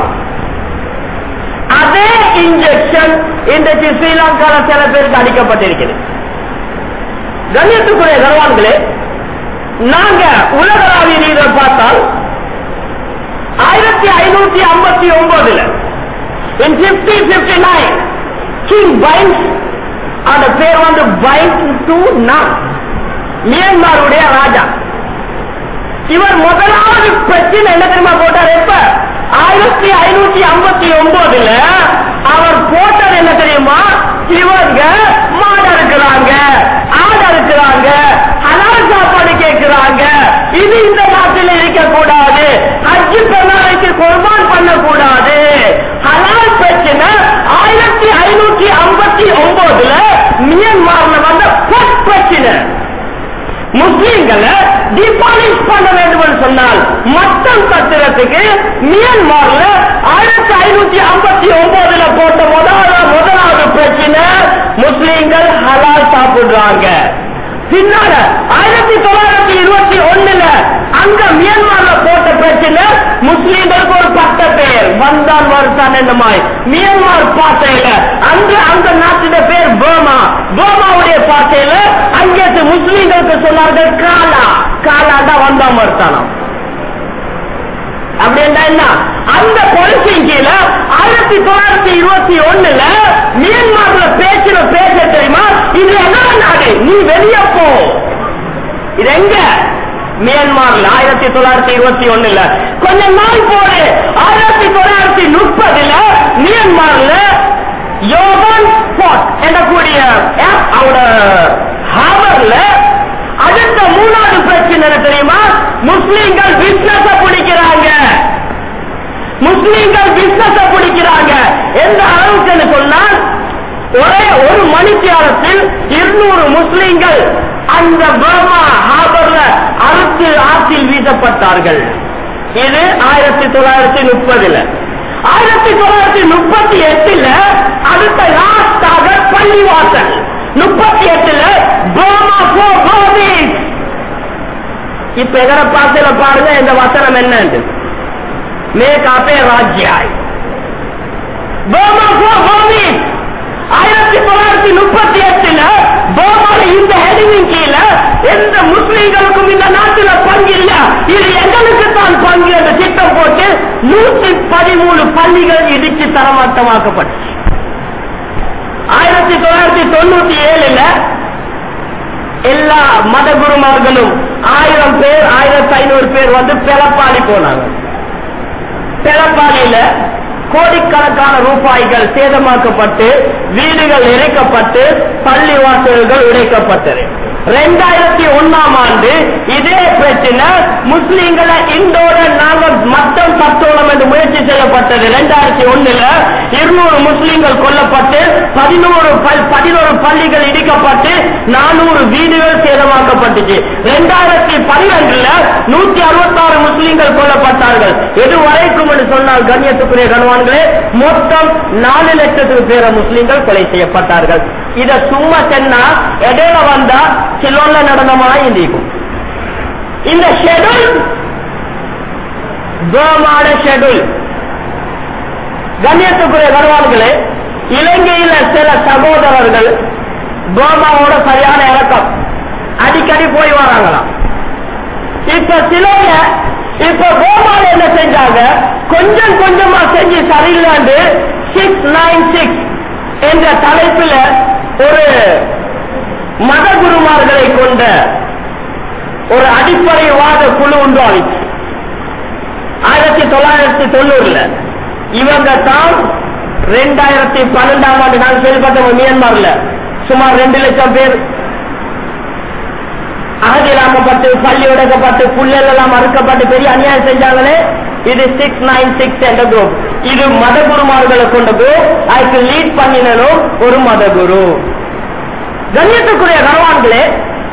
அதே இன்ஜெக்ஷன் இன்றைக்கு ஸ்ரீலங்கால சில பேருக்கு அடிக்கப்பட்டிருக்கிறது கண்ணியத்துக்குரிய கனவான்களே நாங்க உலகளாவிய ரீதியில் பார்த்தால் ஆயிரத்தி ஐநூத்தி ஐம்பத்தி ஒன்பதுல in 1559 கிங் பைன்ஸ் அந்த பேர் வந்து பைன்ஸ் டு நான் மியான்மருடைய ராஜா இவர் முதலாவது பிரச்சனை என்ன தெரியுமா போட்டார் எப்ப ஆயிரத்தி ஐநூத்தி ஐம்பத்தி ஒன்பதுல அவர் போட்டது என்ன தெரியுமா இவங்க மாடு இருக்கிறாங்க ஆடு இருக்கிறாங்க ஹலால் சாப்பாடு கேட்கிறாங்க இது இந்த நாட்டில் இருக்க கூடாது ஹஜ்ஜு பெருநாளைக்கு குர்பான் பண்ணக்கூடாது ஹலால் பிரச்சனை ஆயிரத்தி ஐநூத்தி ஐம்பத்தி ஒன்பதுல மியான்மர்ல வந்த first பிரச்சனை முஸ்லீம்களை டிபாலிஷ் பண்ண வேண்டும் என்று சொன்னால் மட்டம் கட்டுறதுக்கு மியான்மர்ல ஆயிரத்தி ஐநூத்தி ஐம்பத்தி ஒன்பதுல போட்ட முதலாவது முதலாவது பிரச்சனை முஸ்லீம்கள் ஹலால் சாப்பிடுறாங்க பின்னால ஆயிரத்தி தொள்ளாயிரத்தி இருபத்தி ஒண்ணுல அங்க மியான்மர்ல போட்ட பிரச்சனை முஸ்லீம்களுக்கு ஒரு பட்ட பெயர் வந்தான் வருஷான் என்னமாய் மியான்மர் பாஷையில அங்க அந்த நாட்டிட பேர் பர்மா பர்மாவுடைய பாஷையில அங்கேத்து முஸ்லீம்களுக்கு சொன்னார்கள் காலா காலாண்டா வந்தான் வருஷானம் அப்படின்னா என்ன அந்த பாலிசியின் கீழே ஆயிரத்தி தொள்ளாயிரத்தி இருபத்தி ஒண்ணுல மியான்மர்ல பேசுற பேச தெரியுமா இது என்ன நாடு நீ வெளியே போ இது எங்க மியான்மர்ல ஆயிரத்தி தொள்ளாயிரத்தி இருபத்தி ஒண்ணுல கொஞ்ச நாள் போல ஆயிரத்தி தொள்ளாயிரத்தி முப்பதுல மியான்மர்ல யோகன் ஸ்பாட் எனக்கூடிய அவரோட ஹார்பர்ல அடுத்த மூணாவது பிரச்சனை என்ன தெரியுமா முஸ்லீம்கள் பிசினஸ் பிடிக்கிறாங்க முஸ்லீம்கள் பிசினஸ் பிடிக்கிறாங்க எந்த அளவுக்கு சொன்னால் ஒரே ஒரு மணித்தியாலத்தில் இருநூறு முஸ்லீம்கள் அந்த பர்மா ஹார்பர்ல அறுத்து ஆற்றில் வீசப்பட்டார்கள் இது ஆயிரத்தி தொள்ளாயிரத்தி முப்பதுல ஆயிரத்தி தொள்ளாயிரத்தி முப்பத்தி எட்டுல அடுத்த லாஸ்டாக பள்ளிவாசல் முப்பத்தி எட்டுல பர்மா for Burmese. இப்ப எதர பாசையில பாருங்க இந்த வசனம் என்னன்னு மேகாப்பே ராஜ்யாய் பர்மா for Burmese. ஆயிரத்தி தொள்ளாயிரத்தி முப்பத்தி எட்டுல போமால இந்த ஹெடிங்கின் கீழே எந்த முஸ்லீம்களுக்கும் இந்த நாட்டில் பங்கு இல்ல இது எங்களுக்கு தான் பங்கு என்ற திட்டம் போட்டு நூத்தி பதிமூணு பள்ளிகள் இடிச்சு தரமாட்டமாக்கப்பட்டுச்சு ஆயிரத்தி தொள்ளாயிரத்தி தொண்ணூத்தி ஏழுல எல்லா மத குருமார்களும் ஆயிரம் பேர் ஆயிரத்தி ஐநூறு பேர் வந்து பெலப்பாடி போனாங்க பெலப்பாடியில கோடிக்கணக்கான ரூபாய்கள் சேதமாக்கப்பட்டு வீடுகள் இறைக்கப்பட்டு பள்ளி வாசல்கள் உடைக்கப்பட்டது ரெண்டாயிரத்தி ஒன்னாம் ஆண்டு இதே பிரச்சனை முஸ்லீம்களை இந்தோட நாங்கள் மத்தம் சத்தோளம் என்று முயற்சி செய்யப்பட்டது ரெண்டாயிரத்தி ஒண்ணுல இருநூறு முஸ்லீம்கள் கொல்லப்பட்டு பதினோரு பதினோரு பள்ளிகள் இடிக்கப்பட்டு நானூறு வீடுகள் சேதமாக்கப்பட்டுச்சு ரெண்டாயிரத்தி பன்னிரெண்டுல நூத்தி அறுபத்தாறு முஸ்லீம்கள் கொல்லப்பட்டார்கள் எது வரைக்கும் என்று சொன்னால் கண்ணியத்துக்குரிய கணவான்களே மொத்தம் நாலு லட்சத்துக்கு பேர முஸ்லீம்கள் கொலை செய்யப்பட்டார்கள் இத சும்மா சென்னா இடையில வந்தா சிலோன்ல நடந்தமா இந்திக்கும் இந்த ஷெடியூல் கோமாட ஷெடியூல் கண்ணியத்துக்குரிய கணவான்களே இலங்கையில சில சகோதரர்கள் கோமாவோட சரியான இறக்கம் அடிக்கடி போய் வராங்களாம் இப்ப சிலோங்க இப்ப கோமால என்ன செஞ்சாங்க கொஞ்சம் கொஞ்சமா செஞ்சு சரியில்லாண்டு சிக்ஸ் நைன் சிக்ஸ் என்ற தலைப்பில் ஒரு மத குருமார்களை கொண்ட ஒரு அடிப்படைவாத குழு உண்டாச்சு ஆயிரத்தி தொள்ளாயிரத்தி தொண்ணூறுல இவங்க தான் ரெண்டாயிரத்தி பன்னெண்டாம் ஆண்டு நாங்கள் கேள்விப்பட்டோம் மியான்மர்ல சுமார் ரெண்டு லட்சம் பேர் அகதியிலாக்கப்பட்டு பள்ளி உடைக்கப்பட்டு புல்லல் எல்லாம் அறுக்கப்பட்டு பெரிய அநியாயம் செஞ்சாங்களே இது சிக்ஸ் நைன் சிக்ஸ் என்ற குரூப் இது மத குருமார்களை கொண்ட குரூப் அதுக்கு லீட் பண்ணினதும் ஒரு மத குரு கண்ணியத்துக்குரிய கனவான்களே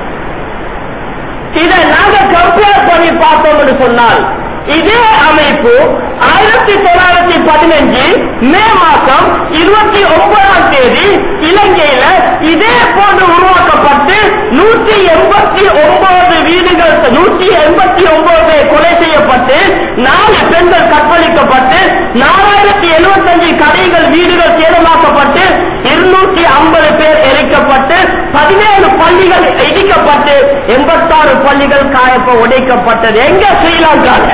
இதை நாங்க கம்பேர் பண்ணி பார்த்தோம் என்று சொன்னால் இதே அமைப்பு ஆயிரத்தி தொள்ளாயிரத்தி பதினஞ்சு மே மாசம் இருபத்தி ஒன்பதாம் தேதி இலங்கையில இதே போன்று உருவாக்கப்பட்டு நூற்றி எண்பத்தி ஒன்பது வீடுகள் நூற்றி எண்பத்தி ஒன்பது பேர் கொலை செய்யப்பட்டு நாலு பெண்கள் கற்பழிக்கப்பட்டு நாலாயிரத்தி எழுபத்தஞ்சு கடைகள் வீடுகள் சேதமாக்கப்பட்டு இருநூற்றி ஐம்பது பேர் எரிக்கப்பட்டு பதினேழு பள்ளிகள் இடிக்கப்பட்டு எண்பத்தாறு பள்ளிகள் காயப்ப உடைக்கப்பட்டது எங்க ஸ்ரீலங்கால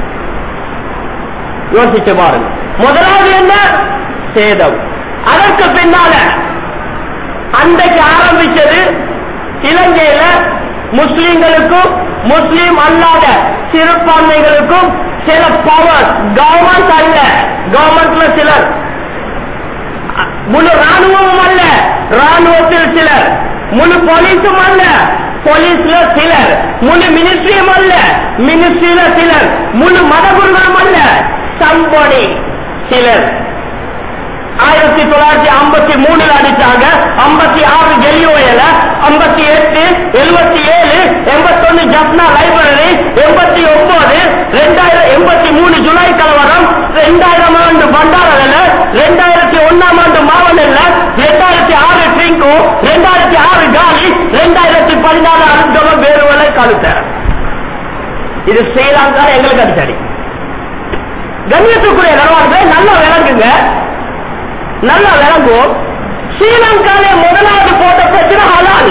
யோசிச்சு பாருங்க முதலாவது என்ன சேதம் அதற்கு பின்னால அன்றைக்கு ஆரம்பிச்சது இலங்கையில முஸ்லிம்களுக்கும் முஸ்லிம் அல்லாத சிறுபான்மைகளுக்கும் சில பவர் கவர்மெண்ட் அல்ல கவர்மெண்ட்ல சிலர் முழு ராணுவமும் அல்ல ராணுவத்தில் சிலர் முழு போலீஸும் அல்ல போலீஸ்ல சிலர் முழு மினிஸ்ட்ரியும் அல்ல மினிஸ்ட்ரியில சிலர் முழு மதகுருகளும் அல்ல சம்பொடி சிலர் ஆயிரத்தி தொள்ளாயிரத்தி ஐம்பத்தி மூணுல அடிச்சாங்க ஐம்பத்தி ஆறு கெலியோயில ஐம்பத்தி எட்டு எழுபத்தி ஏழு எண்பத்தொன்னு ஜப்னா லைப்ரரி எண்பத்தி ஒன்பது ரெண்டாயிரம் எண்பத்தி மூணு ஜூலை கலவரம் ரெண்டாயிரம் ஆண்டு பண்டாரல ரெண்டாயிரத்தி ஒன்னாம் ஆண்டு மாவனல்ல ரெண்டாயிரத்தி ஆறு ட்ரிங்கு ரெண்டாயிரத்தி ஆறு காலி ரெண்டாயிரத்தி பதினாலு அனுபவம் வேறுவலை கழுத்த இது ஸ்ரீலங்கா எங்களுக்கு அடிச்சடி கண்ணியத்துக்குரிய நிலவாங்க நல்லா விளங்குங்க நல்லா விளங்கும் ஸ்ரீலங்காலே முதலாவது போட்ட பிரச்சனை ஹலால்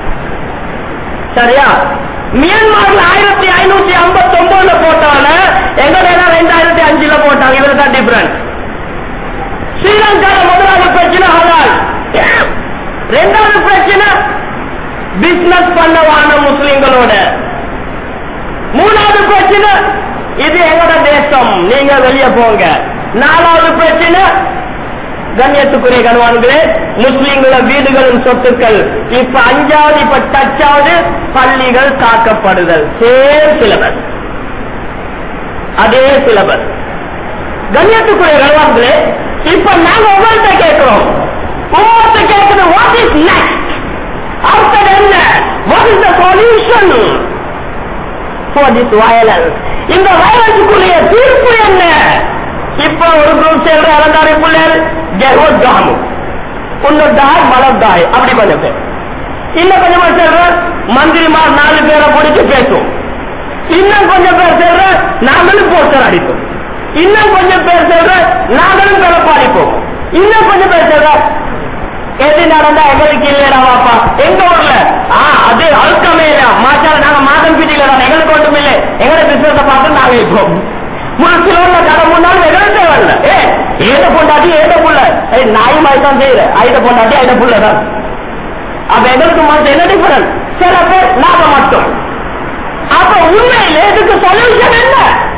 சரியா மியான்மர்ல ஆயிரத்தி ஐநூத்தி ஐம்பத்தி ஒன்பதுல போட்டால எங்க ரெண்டாயிரத்தி அஞ்சுல போட்டாங்க இவரு தான் டிஃபரன்ஸ் ஸ்ரீலங்கால முதலாவது பிரச்சனை ஹலால் ரெண்டாவது பிரச்சனை பிசினஸ் பண்ணவான முஸ்லிம்களோட மூணாவது பிரச்சனை இது எங்களோட தேசம் நீங்க வெளியே போங்க நாலாவது பிரச்சனை கண்ணியத்துக்குரிய கணவான்களே முஸ்லிம்கள வீடுகளின் சொத்துக்கள் இப்ப அஞ்சாவது இப்ப டச்சாவது பள்ளிகள் காக்கப்படுதல் சேம் சிலபஸ் அதே சிலபஸ் கண்ணியத்துக்குரிய கணவான்களே இப்ப நாங்க உங்கள்கிட்ட கேட்கிறோம் உங்கள்கிட்ட கேட்கிறது வாட் இஸ் நெக்ஸ்ட் ஆஃப்டர் என்ன what is the solution for this violence இந்த வயலன்ஸுக்குரிய தீர்ப்பு என்ன இப்ப ஒரு குரூப் சேர்ற அலங்காரி பிள்ளைகள் ஜெகோத் காமு உன்னொரு தாய் மலர் தாய் அப்படி கொஞ்சம் பேர் இன்னும் கொஞ்சம் பேர் சேர்ற மந்திரிமார் நாலு பேரை பிடிச்சு பேசும் இன்னும் கொஞ்சம் பேர் சேர்ற நாங்களும் போஸ்டர் அடிப்போம் இன்னும் கொஞ்சம் பேர் சேர்ற நாங்களும் பிறப்பு அடிப்போம் இன்னும் கொஞ்சம் பேர் சேர்ற எது நடந்தா எங்களுக்கு இல்லையா பாப்பா எங்க ஊர்ல ஆ அது அழுக்கமே இல்ல மாச்சால நாங்க மாதம் பீட்டியில தான் எங்களுக்கு ஒன்றும் இல்லை எங்களை பிசினஸ் பார்த்து நாங்க இருப்போம் ஒரு சிலோர்ல கடை முன்னாலும் எங்களுக்கு தேவையில்ல ஏ ஏத பொண்டாட்டி ஏத புள்ள ஏ நாய் மாதிரி தான் செய்யற ஐத பொண்டாட்டி ஐத புள்ள தான் அப்ப எங்களுக்கு மட்டும் என்ன டிஃபரன்ஸ் சில பேர் நாங்க மட்டும் அப்ப உண்மையில இதுக்கு சொல்யூஷன் என்ன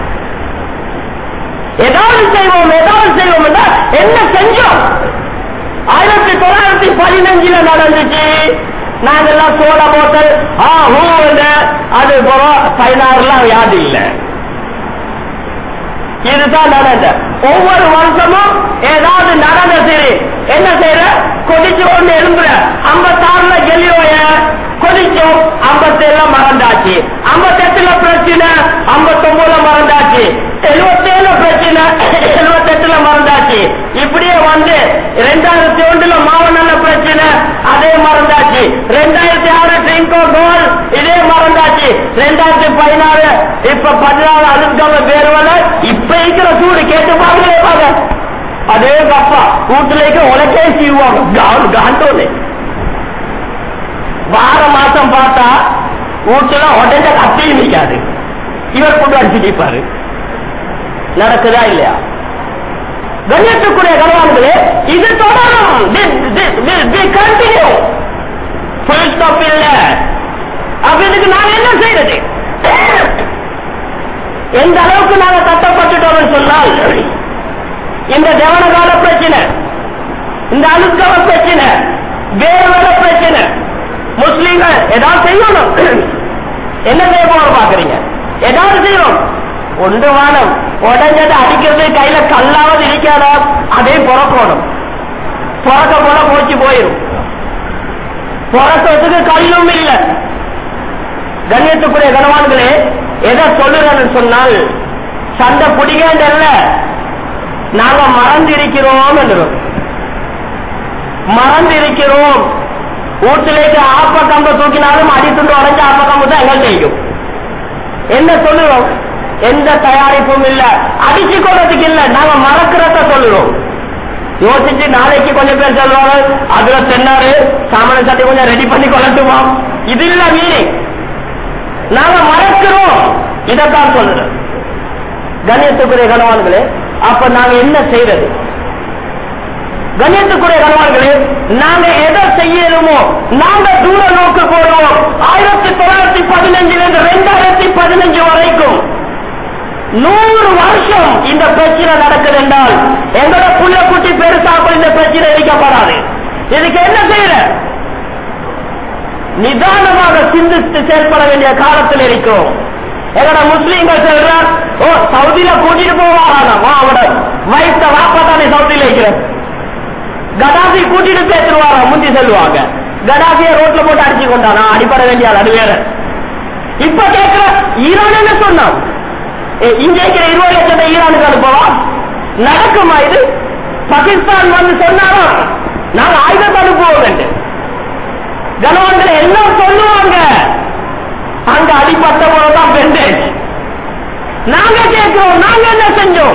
ஏதாவது செய்வோம் ஏதாவது செய்வோம் என்ன செஞ்சோம் ஆயிரத்தி தொள்ளாயிரத்தி பதினஞ்சுல நடந்துச்சு நாங்கெல்லாம் சோழ போட்டல் ஆ ஹூ அது பதினாறுலாம் யாது இல்லை இதுதான் நடந்த ஒவ்வொரு வருஷமும் ஏதாவது நடந்த சரி என்ன செய்யற கொதிச்சு கொண்டு எழும்புற ஐம்பத்தாறுல கெல்லியோய கொதிச்சோம் ஐம்பத்தேழுல மறந்தாச்சு ஐம்பத்தெட்டுல பிரச்சனை ஐம்பத்தொன்பதுல மறந்தாச்சு எழுபத்தேழு பிரச்சனை எழுபத்தெட்டுல மறந்தாச்சு இப்படியே வந்து ரெண்டாயிரத்தி ஒன்றுல மாவனல்ல பிரச்சனை அதே மறந்தாச்சு ரெண்டாயிரத்தி ஆறு ட்ரிங்கோ கோல் இதே மறந்தாச்சு ரெண்டாயிரத்தி பதினாறு இப்ப பதினாறு அதுக்காக வேறுவல இப்ப இருக்கிற சூடு கேட்டு பாருங்களே பாருங்க அதே கப்பா வீட்டுலேக்கு உனக்கே செய்வாங்க கான் காண்டோன்னு வார மாசம் பார்த்தா வீட்டுல உடனே கத்தியும் நிற்காது இவர் கொண்டு அடிச்சு நிற்பாரு நடக்குதா இல்லையா கண்ணியத்துக்குரிய கணவான்களே இது தொடரும் கண்டினியூ ஃபுல் ஸ்டாப் இல்ல அப்ப இதுக்கு நாங்க என்ன செய்யறது எந்த அளவுக்கு நாங்க கட்டப்பட்டுட்டோம் சொன்னால் இந்த தேவனகால பிரச்சனை இந்த அழுக்கவ பிரச்சனை வேறுவல பிரச்சனை முஸ்லீம்கள் ஏதாவது செய்யணும் என்ன செய்ய போறோம் பாக்குறீங்க ஏதாவது செய்யணும் ஒன்று வானம் உடஞ்சது அடிக்கிறது கையில கல்லாவது இருக்காதா அதே புறக்கணும் புறக்க போல போச்சு போயிடும் புறக்கிறதுக்கு கல்லும் இல்லை கண்ணியத்துக்குரிய கனவான்களே எதை சொல்லுறேன்னு சொன்னால் சண்டை பிடிக்கல நாங்க மறந்திருக்கிறோம் என்றோம் மறந்திருக்கிறோம் வீட்டிலேக்கு ஆப்ப கம்ப தூக்கினாலும் அடித்துண்டு உடஞ்ச ஆப்ப கம்பு தான் எங்கள் தெரியும் என்ன சொல்லுறோம் எந்த தயாரிப்பும் இல்ல அடிச்சு கொள்றதுக்கு இல்ல நாங்க மறக்கிறத சொல்லுறோம் யோசிச்சு நாளைக்கு கொஞ்சம் பேர் சொல்லுவாங்க அதுல தென்னாரு சாமான சட்டை கொஞ்சம் ரெடி பண்ணி கொள்ளட்டுமா இது இல்ல மீனிங் நாங்க மறக்கிறோம் இதைத்தான் சொல்றேன் கண்ணியத்துக்குரிய கணவான்களே அப்ப நாங்க என்ன செய்யறது கண்ணியத்துக்குரிய கணவான்களே நாங்க எதை செய்யணுமோ நாங்க தூர நோக்கு போடுவோம் ஆயிரத்தி தொள்ளாயிரத்தி பதினஞ்சுல இருந்து ரெண்டாயிரத்தி பதினஞ்சு வரைக்கும் நூறு வருஷம் இந்த பிரச்சனை நடக்குது என்றால் எங்களோட புள்ள குட்டி பெருசாக்கும் இந்த பிரச்சனை இடிக்கப்படாது இதுக்கு என்ன செய்யற நிதானமாக சிந்தித்து செயல்பட வேண்டிய காலத்தில் இருக்கிறோம் எங்கட முஸ்லீம்கள் சொல்றார் ஓ சவுதியில கூட்டிட்டு போவாங்க அவட வயச வாப்பா தானே சவுதியில இருக்கிறேன் கடாசி கூட்டிட்டு பேசுவாங்க முந்தி சொல்லுவாங்க கடாசிய ரோட்ல போட்டு அடிச்சு கொண்டானா அடிப்பட வேண்டிய ஆள், அது வேற இப்ப கேட்கிற ஈரான் என்ன சொன்னான் ஏ, இங்க இருக்கிற இருபது லட்சத்தை ஈரானுக்கு அனுப்பவா நடக்குமா இது பாகிஸ்தான் வந்து சொன்னாலும் நாங்க ஆயுதத்தை அனுப்புவோம் என்று கனவான்களை எல்லாம் சொல்லுவாங்க அங்க அடிப்பட்ட போலதான் பெண்டேஜ் நாங்க கேட்கிறோம் நாங்க என்ன செஞ்சோம்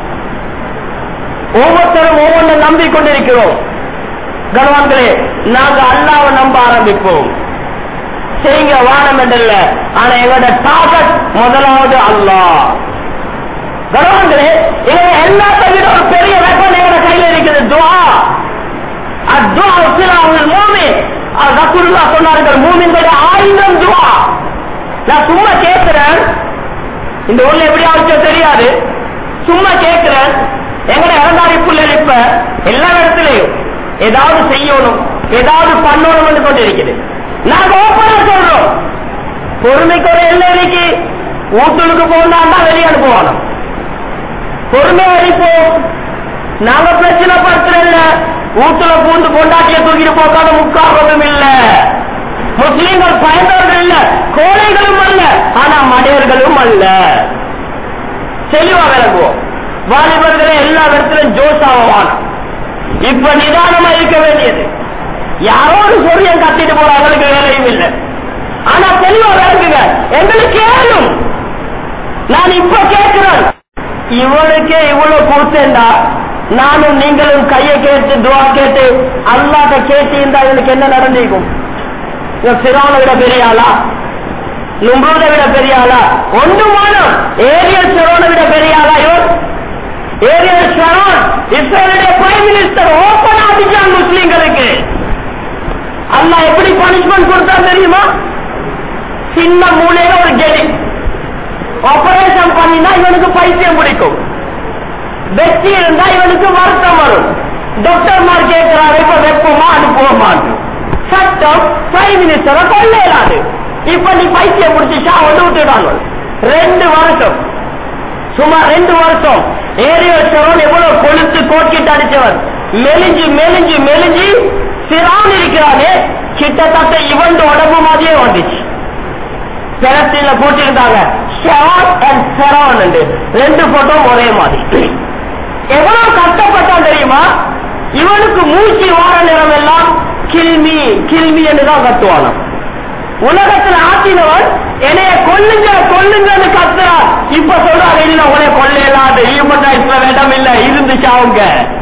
ஒவ்வொருத்தரும் ஒவ்வொன்று நம்பிக்கொண்டிருக்கிறோம் கனவான்களே நாங்க அல்லாவை நம்ப ஆரம்பிப்போம் செய்யுங்க வானம் என்றல்ல ஆனா எங்களோட டார்கெட் முதலாவது அல்லாஹ் கனவான்களே எங்க எல்லாத்தை விட ஒரு பெரிய வெப்பன் எங்களோட கையில இருக்குது துவா அத்துவா உசிலாவுல் மூமின் ரசூலுல்லாஹ் சொன்னார்கள் மூமின்களுடைய ஆயுதம் துவா நான் சும்மா கேட்கிறேன் இந்த ஊர்ல எப்படி ஆச்சோ தெரியாது சும்மா கேட்கிறேன் எங்கட இறந்தாரி புள்ளல் இப்ப எல்லா இடத்துலயும் ஏதாவது செய்யணும் ஏதாவது பண்ணணும் கொண்டு இருக்குது நாங்க ஓப்பனா சொல்றோம் பொறுமைக்கு ஒரு எல்லை இருக்கு ஊட்டுக்கு போனாண்டா வெளியே அனுப்புவானோம் பொறுமையா இருப்போம் நாங்க பிரச்சனை படுத்துறல வீட்டுல பூந்து கொண்டாட்டிய தூக்கிட்டு போக்காத முக்காவதும் இல்ல முஸ்லீம்கள் பயந்தவர்கள் இல்ல கோழைகளும் அல்ல ஆனா மனிதர்களும் அல்ல தெளிவா விளங்குவோம் வாலிபர்களே எல்லா இடத்திலும் ஜோசாவான இப்ப நிதானமா இருக்க வேண்டியது யாரோ ஒரு சொரியம் கத்திட்டு போற அவங்களுக்கு வேலையும் இல்லை ஆனா தெளிவா விளங்குங்க எங்களுக்கு ஏழும் நான் இப்ப கேட்கிறேன் இவனுக்கே இவ்வளவு கொடுத்தேன்டா நானும் நீங்களும் கையை கேட்டு துவா கேட்டு அல்லாத கேட்டு இருந்தா இவனுக்கு என்ன நடந்திருக்கும் இவன் பிறானை விட பெரிய ஆளா நும்பூதை விட பெரிய ஆளா ஒன்றுமான ஏரியல் ஷெரோனை விட பெரிய ஆளா இவன் ஏரியல் ஷெரோன் இஸ்ரேலுடைய பிரைம் மினிஸ்டர் ஓப்பன் ஆபிச்சான் முஸ்லீம்களுக்கு அல்லாஹ் எப்படி பனிஷ்மெண்ட் கொடுத்தா தெரியுமா சின்ன மூலையில ஒரு கெடி ஆபரேஷன் பண்ணினா இவனுக்கு பைத்தியம் பிடிக்கும் வெற்றி இருந்தா இவனுக்கு வருத்தம் வரும் டாக்டர்மார் கேட்கிறாரு இப்ப வெப்பமா அனுப்புவோமான்னு சட்டம் பிரைம் மினிஸ்டரை கொள்ள இயலாது இப்ப நீ பைத்தியம் பிடிச்சிச்சா வந்து விட்டுடாங்க ரெண்டு வருஷம் சுமார் ரெண்டு வருஷம் ஏரியல் ஷெரோன் எவ்வளவு கொளுத்து கோட்கிட்டு அடிச்சவன் மெலிஞ்சு மெலிஞ்சு மெலிஞ்சு சிறான் இருக்கிறானே கிட்டத்தட்ட இவன் உடம்பு மாதிரியே வந்துச்சு பெலஸ்தீன்ல போட்டிருந்தாங்க ஷெரான் அண்ட் செரான் ரெண்டு போட்டோ ஒரே மாதிரி எவ்வளவு கஷ்டப்பட்டான் தெரியுமா இவனுக்கு மூச்சு வார நேரம் எல்லாம் கில்மி கில்மி என்று தான் கத்துவானாம் உலகத்துல ஆட்டினவன் என்னைய கொல்லுங்க கொல்லுங்கன்னு கத்துறான் இப்ப சொல்றாங்க இல்ல உன்னை கொள்ளையலாது ஈமன் ரைட்ஸ்ல இடம் இல்ல இருந்துச்சு அவங்க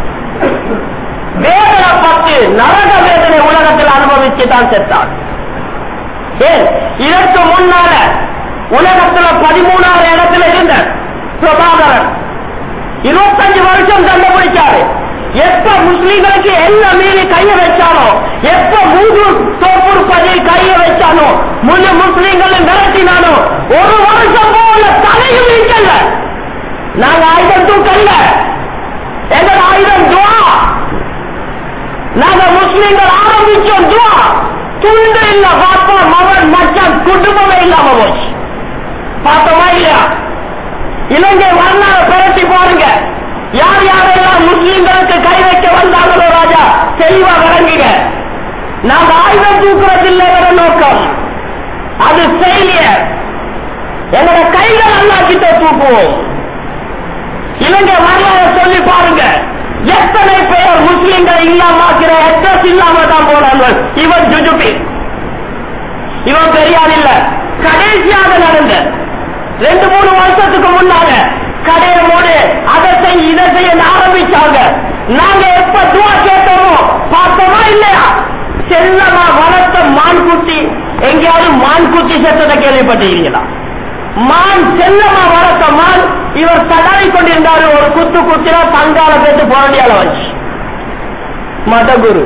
வேதனை பத்து நரக வேதனை உலகத்தில் அனுபவிச்சு தான் செத்தான் ஏன் இதற்கு முன்னால உலகத்துல பதிமூணாவது இடத்துல இருந்த பிரபாகரன் இருபத்தஞ்சு வருஷம் கண்டுபிடிச்சாரு எப்ப முஸ்லீம்களுக்கு எல்லாம் மீறி கைய வச்சானோ எப்ப மூன்று தோப்பூர் பதில் கைய வச்சானோ முழு முஸ்லீம்களை மிரட்டினானோ ஒரு வருஷம் போல தலையும் இருக்கல நாங்க ஆயுதம் தூக்கல்ல எங்க ஆயுதம் துவா நாங்க முஸ்லீம்கள் ஆரம்பிச்சோம் துவா துண்டு இல்ல பாப்பா மகன் மச்சான் குடும்பமே இல்லாம போச்சு பார்த்தோமா இல்லையா இலங்கை வரலாறு புரட்டி பாருங்க யார் யாரெல்லாம் முஸ்லிம்களுக்கு கை வைக்க வந்தாங்களோ ராஜா தெளிவா விளங்குங்க நாங்க ஆயுதம் தூக்குறதில்லை வர நோக்கம் அது ஃபெயிலியர் எங்களோட கைகள் அல்லா கிட்ட தூக்குவோம் இலங்கை வரலாறு சொல்லி பாருங்க எத்தனை பேர் முஸ்லிம்களை இல்லாமாக்கிற அட்ரஸ் இல்லாம தான் போனாங்க இவன் ஜுஜுபி இவன் பெரியார் இல்ல கடைசியாக நடந்த ரெண்டு மூணு வருஷத்துக்கு முன்னால கடையை மூடு அதை செய் இதை செய்ய ஆரம்பிச்சாங்க நாங்க எப்ப துவா கேட்டோமோ பார்த்தோமா இல்லையா செல்லமா வளர்த்த மான்குட்டி எங்கேயாவது மான்குட்டி செத்ததை கேள்விப்பட்டிருக்கீங்களா மான் செல்லமா வளர்த்த மான் இவர் தடவி கொண்டிருந்தாரு ஒரு குத்து குத்தினா தங்கால பேத்து புரண்டியால வச்சு மதகுரு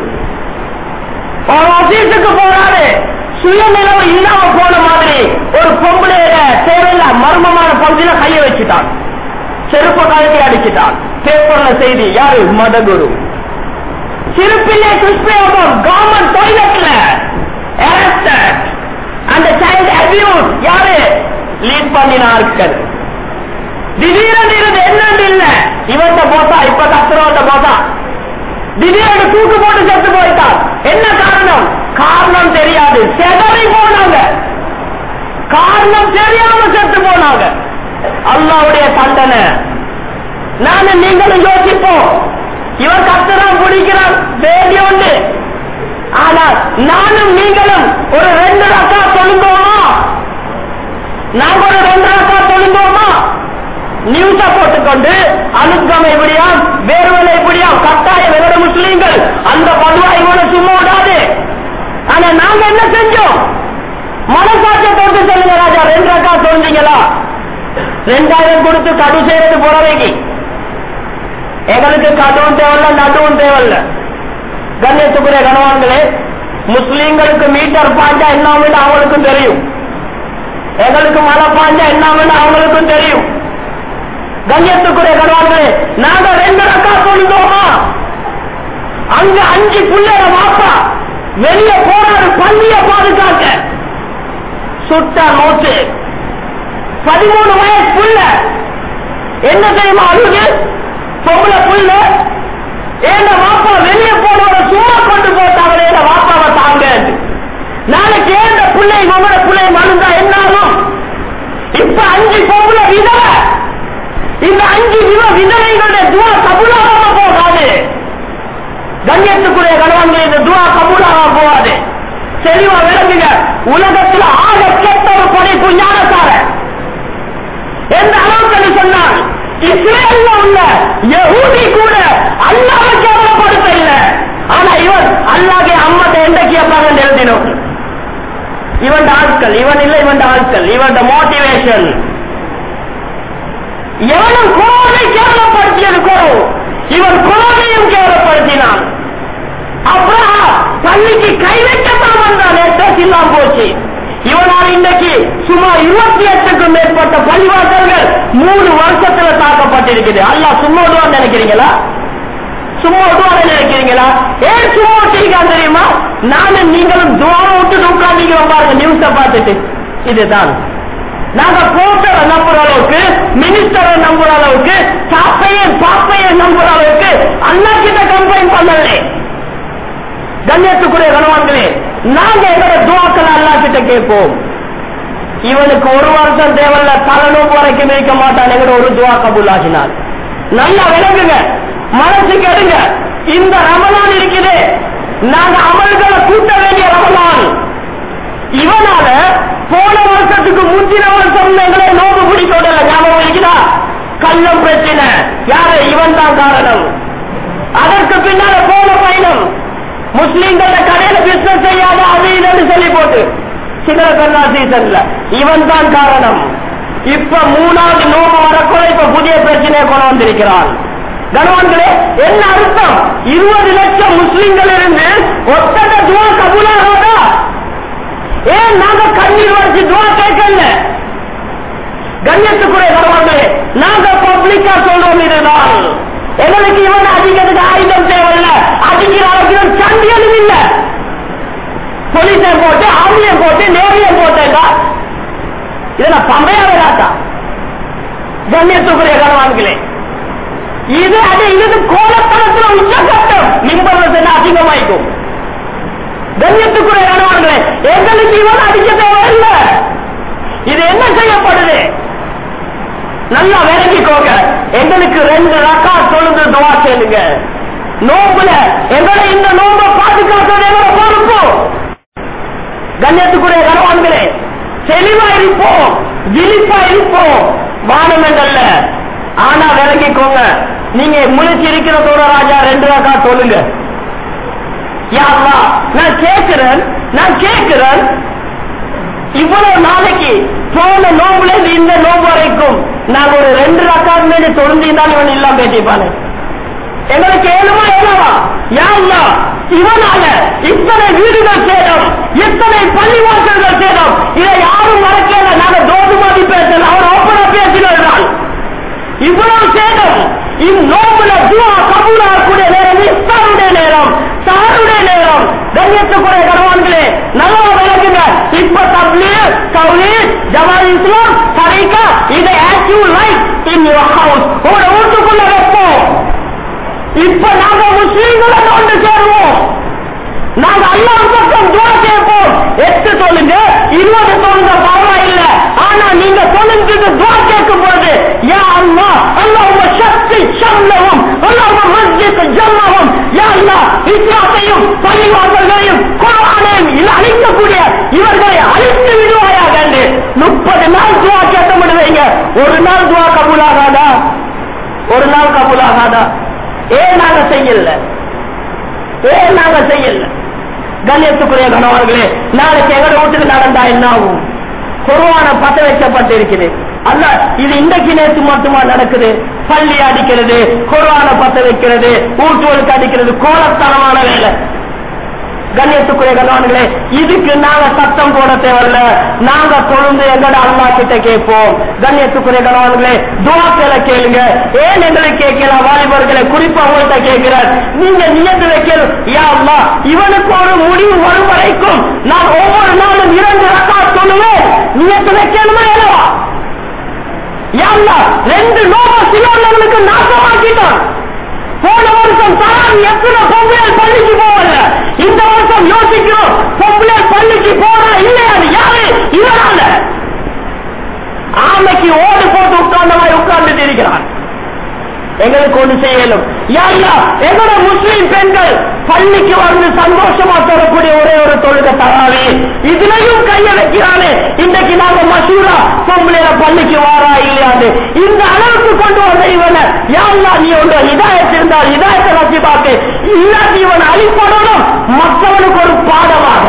ஒரு ஆபீஸுக்கு போறாரு சுயநிலவு இல்லாம போன மாதிரி ஒரு பொம்பளைய தேவையில்ல மர்மமான பகுதியில கைய வச்சுட்டான் செருப்ப கழட்டி அடிச்சுட்டான் பேப்பர்ல செய்தி யாரு மதகுரு சிறுப்பிள்ளை கிறிஸ்தவம் கவர்மெண்ட் டாய்லெட்ல arrested. அந்த சைல்ட் அபியூஸ் யாரு லீட் பண்ணினார்கள் திடீரென்று இருந்து என்னன்னு இல்ல இவன்ட போட்டா இப்ப கத்துறவன்ட போட்டா திடீரென்று தூக்கு போட்டு செத்து போயிட்டான் என்ன காரணம் காரணம் தெரியாது செதறி போனாங்க காரணம் தெரியாம செத்து போனாங்க அல்லாவுடைய தண்டனை நானும் நீங்களும் யோசிப்போம் இவன் கத்துறான் பிடிக்கிறான் வேண்டி உண்டு ஆனால் நானும் நீங்களும் ஒரு ரெண்டு ரக்கா தொழுந்தோமா நாங்க ஒரு ரெண்டு ரக்கா தொழுந்தோமா நியூஸ போட்டுக்கொண்டு அனுக்கம் எப்படியா வேறுவலை எப்படியா கட்டாய வேற முஸ்லீம்கள் அந்த பதுவாய் கூட சும்மா விடாது ஆனா நாங்க என்ன செஞ்சோம் மனசாட்சியை தொட்டு சொல்லுங்க ராஜா ரெண்டு ரக்கா தொழுந்தீங்களா ரெண்டாயிரம் கொடுத்து கடு செய்யறது போறவைக்கு எங்களுக்கு கடுவும் தேவையில்ல நடுவும் தேவையில்ல கண்ணியத்துக்குரிய கணவான்களே முஸ்லீம்களுக்கு மீட்டர் பாஞ்சா என்ன அவங்களுக்கும் தெரியும் எங்களுக்கு மழை பாஞ்சா என்ன அவங்களுக்கும் தெரியும் கண்ணியத்துக்குரிய கணவான்களே நாங்க ரெண்டு ரக்கா தொழுந்தோமா அங்க அஞ்சு புள்ளைய வாப்பா வெளிய போறாரு பள்ளிய பாதுகாக்க சுட்ட நோட்டு பதிமூணு வயசு புள்ள என்ன தெரியுமா அழுது பொம்பளை புள்ள ஏன வாப்பா வெளிய போனவரை சும்மா கொண்டு போட்டாங்களே என் வாப்பாவை தாங்க நாளைக்கு ஏந்த பிள்ளை உங்களோட பிள்ளை மனுந்தா என்னாலும் இப்ப அஞ்சு பொம்பளை விதவை இந்த அஞ்சு வித விதவைகளுடைய துவா கபூலாகாம போகாது கண்ணியத்துக்குரிய கணவன்கள் இந்த துவா கபூலாக போகாது தெளிவா விளங்குங்க உலகத்தில் ஆக கெட்ட ஒரு படைப்பு ஞானத்தார எந்த அளவுக்கு சொன்னால் இஸ்ரேல்ல உள்ள யகூதி கூட அல்லாவை கேவலப்படுத்த இல்லை ஆனா இவன் அல்லாஹே அம்மத்தை என்றைக்கு கேட்பாங்க எழுதினோம் இவன் ஆட்கள் இவன் இல்ல இவன் ஆட்கள் இவன் மோட்டிவேஷன் எவனும் குரோனை கேவலப்படுத்தியது குரு இவன் குரோனையும் கேவலப்படுத்தினான் அப்புறம் பள்ளிக்கு கை வைக்கத்தான் வந்தான் எட்டஸ் இல்லாம போச்சு இவனால் இன்றைக்கு சுமார் இருபத்தி எட்டுக்கும் மேற்பட்ட பள்ளிவாசல்கள் மூணு வருஷத்துல தாக்கப்பட்டிருக்குது அல்லா சும்மா விடுவான்னு நினைக்கிறீங்களா சும்மா விடுவான்னு நினைக்கிறீங்களா ஏன் சும்மா விட்டீங்க தெரியுமா நானும் நீங்களும் துவாரம் விட்டு உட்காந்துக்கிறோம் பாருங்க நியூஸ பார்த்துட்டு இதுதான் நாங்க போட்டரை நம்புற அளவுக்கு மினிஸ்டரை நம்புற அளவுக்கு சாப்பையை பாப்பையை நம்புற அளவுக்கு அண்ணா கிட்ட கம்ப்ளைண்ட் பண்ணலே கண்ணியத்துக்குரிய கணவான்களே நாங்க எங்களோட துவாக்கள் அல்லா கிட்ட கேட்போம் இவனுக்கு ஒரு வருஷம் தேவையில்ல தலைநோக்கு வரைக்கும் இருக்க மாட்டான் எங்களோட ஒரு துவா கபூல் ஆகினார் நல்லா விளங்குங்க மனசுக்கு எடுங்க இந்த ரமலான் இருக்குது நாங்க அமல்களை கூட்ட வேண்டிய ரமலான் இவனால போன வருஷத்துக்கு முந்தின வருஷம் எங்களை நோக்கு பிடிக்கோட ஞாபகம் இருக்குதா கள்ளம் பிரச்சனை யாரு இவன் தான் காரணம் அதற்கு பின்னால போன பயணம் முஸ்லீம்கள கடையில பிசினஸ் செய்யாத அது இதுன்னு சொல்லி போட்டு சிங்கள கண்ணா சீசன்ல இவன் தான் காரணம் இப்ப மூணாவது நோம்பு வரக்கூட இப்ப புதிய பிரச்சனையை கொண்டு வந்திருக்கிறான் கணவன்களே என்ன அர்த்தம் இருபது லட்சம் முஸ்லிம்கள் இருந்து ஒத்தட துவா கபூலாகாதா ஏன் நாங்க கண்ணீர் வச்சு துவா கேட்கல கண்ணியத்துக்குரிய கணவன்களே நாங்க பப்ளிக்கா சொல்றோம் இதுதான் எங்களுக்கு இவன் அடிக்கிறதுக்கு ஆயுதம் தேவையில்ல அடிக்கிற அளவுக்கு இவன் சண்டியலும் இல்ல போலீஸை போட்டு ஆர்மியை போட்டு நேவியை போட்டேங்க இதை நான் பம்பையா விடாட்டா கண்ணியத்துக்குரிய கணவான்களே இது அது இது கோலத்தனத்துல உச்சகட்டம் மின்பரத்தை அதிகமாயிக்கும் கண்ணியத்துக்குரிய கணவான்களே எங்களுக்கு இவன் அடிக்க தேவையில்லை இது என்ன செய்யப்படுது நல்லா விளங்கிக்கோங்க எங்களுக்கு ரெண்டு ரக்கா தொழுது துவா செய்யுங்க நோம்புல எங்களை இந்த நோம்ப பாதுகாக்கிறது எங்களை பொறுப்பு கண்ணியத்துக்குரிய கணவான்களே தெளிவா இருப்போம் விழிப்பா இருப்போம் வானம் என்றல்ல ஆனா விளங்கிக்கோங்க நீங்க முழிச்சு இருக்கிறதோட ராஜா ரெண்டு ரக்கா தொழுங்க யா அல்லாஹ், நான் கேட்கிறேன் நான் கேட்கிறேன் இவ்வளவு நாளைக்கு போன நோம்புல இருந்து இந்த நோம்பு வரைக்கும் நாங்க ஒரு ரெண்டு ரக்காத் மேலே தொழுந்திருந்தாலும் இவன் இல்லாம பேட்டிப்பானு எங்களுக்கு ஏழுமா ஏழவா யாருலா இவனால இத்தனை வீடுகள் சேதம் இத்தனை பள்ளிவாசல்கள் சேதம் இதை யாரும் மறக்கல நாங்க தோது மாதிரி பேசல அவர் ஓப்பனா பேசினார் இவ்வளவு சேதம் இந்நோம்புல துவா கபூலாகக்கூடிய நேரம் இஸ்தாருடைய நேரம் சாருடைய நேரம் கண்ணியத்துக்குரிய கணவான்களே நல்லா விளக்குங்க இப்ப தப்லீர் தௌலீத் ஜமால் இஸ்லாம் தரீகா இதை as you like in your house உங்களோட வீட்டுக்குள்ள வைப்போம் இப்ப நாங்க முஸ்லீம்களை ஒன்று சேருவோம் நாங்க அல்லாஹ் பக்கம் துவா கேட்போம் எட்டு சொல்லுங்க இருபது சொல்லுங்க பரவாயில்ல ஆனா நீங்க சொல்லுங்க துவா கேட்கும் போது யா அல்லா அல்லாஹ் சக்தி சல்லவும் அல்லாஹ் மஸ்ஜித் ஜம்மவும் யா அல்லாஹ் இஸ்லாத்தையும் பள்ளிவாசல்களையும் குர்ஆனையும் இல்ல அழிக்கக்கூடிய இவர்களை அழித்து விடுவாயாக என்று முப்பது நாள் துவா கேட்க முடிவீங்க ஒரு நாள் துவா கபூலாகாதா ஒரு நாள் கபூலாகாதா ஏன் நாங்க செய்யல ஏன் நாங்க செய்யல கண்ணியத்துக்குரிய கணவர்களே நாளைக்கு எங்களோட வீட்டுக்கு நடந்தா என்ன ஆகும் குருவான பத்த வைக்கப்பட்டிருக்குது அல்ல இது இன்றைக்கு நேற்று மட்டுமா நடக்குது பள்ளி அடிக்கிறது குருவான பத்த வைக்கிறது ஊட்டுவலுக்கு அடிக்கிறது கோலத்தனமான வேலை கண்ணியத்துக்குரிய கணவன்களே இதுக்கு நாங்க சத்தம் போட தேவையில்ல நாங்க தொழுந்து எங்கட அல்லா கிட்ட கேட்போம் கண்ணியத்துக்குரிய கணவன்களே துவாக்களை கேளுங்க ஏன் எங்களுக்கு கேட்கலாம் வாலிபர்களை குறிப்பா உங்கள்கிட்ட கேட்கிறார் நீங்க நியத்து வைக்கணும் யா அல்லா இவனுக்கு ஒரு முடிவு வரும் வரைக்கும் நான் ஒவ்வொரு நாளும் இரண்டு ரக்கா சொல்லுவேன் நியத்து வைக்கணுமா இல்லவா யா அல்லா ரெண்டு நோப சிலவர்களுக்கு நாசமாக்கிட்டான் போன வருஷம் தான் எத்தனை பொம்பளைகள் பள்ளிக்கு போகல இந்த வருஷம் யோசிக்கிறோம் பொம்பளை பள்ளிக்கு போற இல்லையா அது யாரு இவனால ஆமைக்கு ஓடு போட்டு உட்கார்ந்த மாதிரி உட்கார்ந்துட்டு இருக்கிறான் எங்களுக்கு ஒண்ணு செய்யலும் யாருலா எங்களோட முஸ்லீம் பெண்கள் பள்ளிக்கு வந்து சந்தோஷமா தரக்கூடிய ஒரே ஒரு தொழுக தராவே இதுலயும் கைய வைக்கிறானே இன்னைக்கு நாங்க மசூரா பொம்பளையில பள்ளிக்கு வாரா இல்லையாது இந்த அளவுக்கு கொண்டு வந்த இவனை யாருலா நீ ஒன்று இதாயத்து இருந்தால் இதாயத்தை வச்சு பார்த்து இல்லாட்டி இவன் அழிப்படணும் மற்றவனுக்கு ஒரு பாடமாக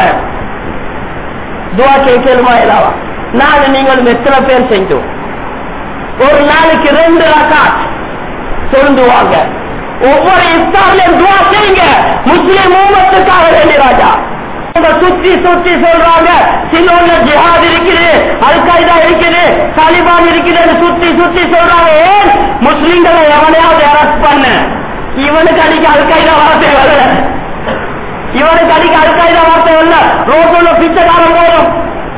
துவா கேட்கலுமா இல்லாவா நாங்க நீங்கள் எத்தனை பேர் செஞ்சோம் ஒரு நாளைக்கு ரெண்டு ரக்காத் சொல்லுவாங்க ஒவ்வொரு இஸ்லாமியும் துவா செய்யுங்க முஸ்லிம் மூமத்துக்காக வேண்டி ராஜா இவங்க சுத்தி சுத்தி சொல்றாங்க சிலோன்ல ஜிஹாத் இருக்குது அல் qaeda இருக்குது தாலிபான் இருக்குது சுத்தி சுத்தி சொல்றாங்க ஏன் முஸ்லிம்களை எவனையாவது அரெஸ்ட் பண்ண இவனுக்கு அடிக்க அல் qaeda வார்த்தை வரல இவனுக்கு அடிக்க அல் qaeda வார்த்தை வரல ரோட்டுல பிச்சைக்காரன் போதும்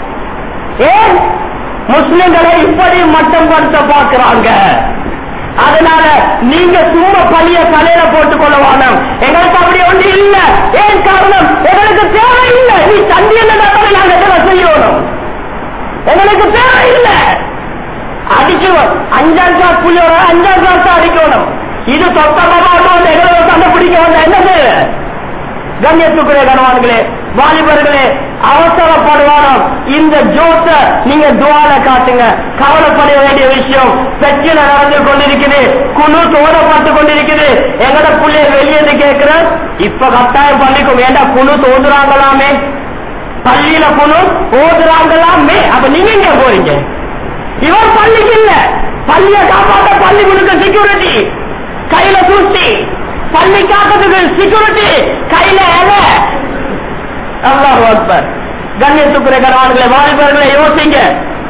ஏன் முஸ்லிம்களை இப்படி மட்டம் படுத்த பார்க்கிறாங்க அதனால நீங்க சும்மா பழிய தலையில போட்டுக் கொள்ள வேணாம் எங்களுக்கு அப்படி ஒன்று இல்ல ஏன் காரணம் எங்களுக்கு தேவை இல்லை நீ தந்தி என்ன நாங்க இதெல்லாம் செய்யணும் எங்களுக்கு தேவை இல்லை அடிக்கணும் அஞ்சாம் கிளாஸ் புள்ளியோட அஞ்சாம் கிளாஸ் தான் அடிக்கணும் இது தொத்த பாபா வந்து எங்களை கண்டுபிடிக்க வந்த என்ன தேவை கண்ணியத்துக்குரிய கணவான்களே வாலிபர்களே அவசரப்படுவானோம் இந்த ஜோத்த நீங்க துவால காட்டுங்க கவலைப்பட வேண்டிய விஷயம் பிரச்சனை நடந்து கொண்டிருக்குது குழு தோடப்பட்டு கொண்டிருக்குது எங்கட புள்ளைய வெளியேந்து கேட்கிற இப்ப கட்டாயம் பள்ளிக்கும் வேண்டாம் குழு தோதுறாங்களாமே பள்ளியில குழு ஓதுறாங்களாமே அப்ப நீங்க எங்க போறீங்க இவர் பள்ளிக்கு இல்ல பள்ளிய காப்பாத்த பள்ளி முழுக்க செக்யூரிட்டி கையில தூசி பள்ளி காக்கிறதுக்கு செக்யூரிட்டி கையில எலை அல்லாஹ் அக்பர் கண்ணியத்துக்குரிய கணவான்களை வாலிபர்களை யோசிங்க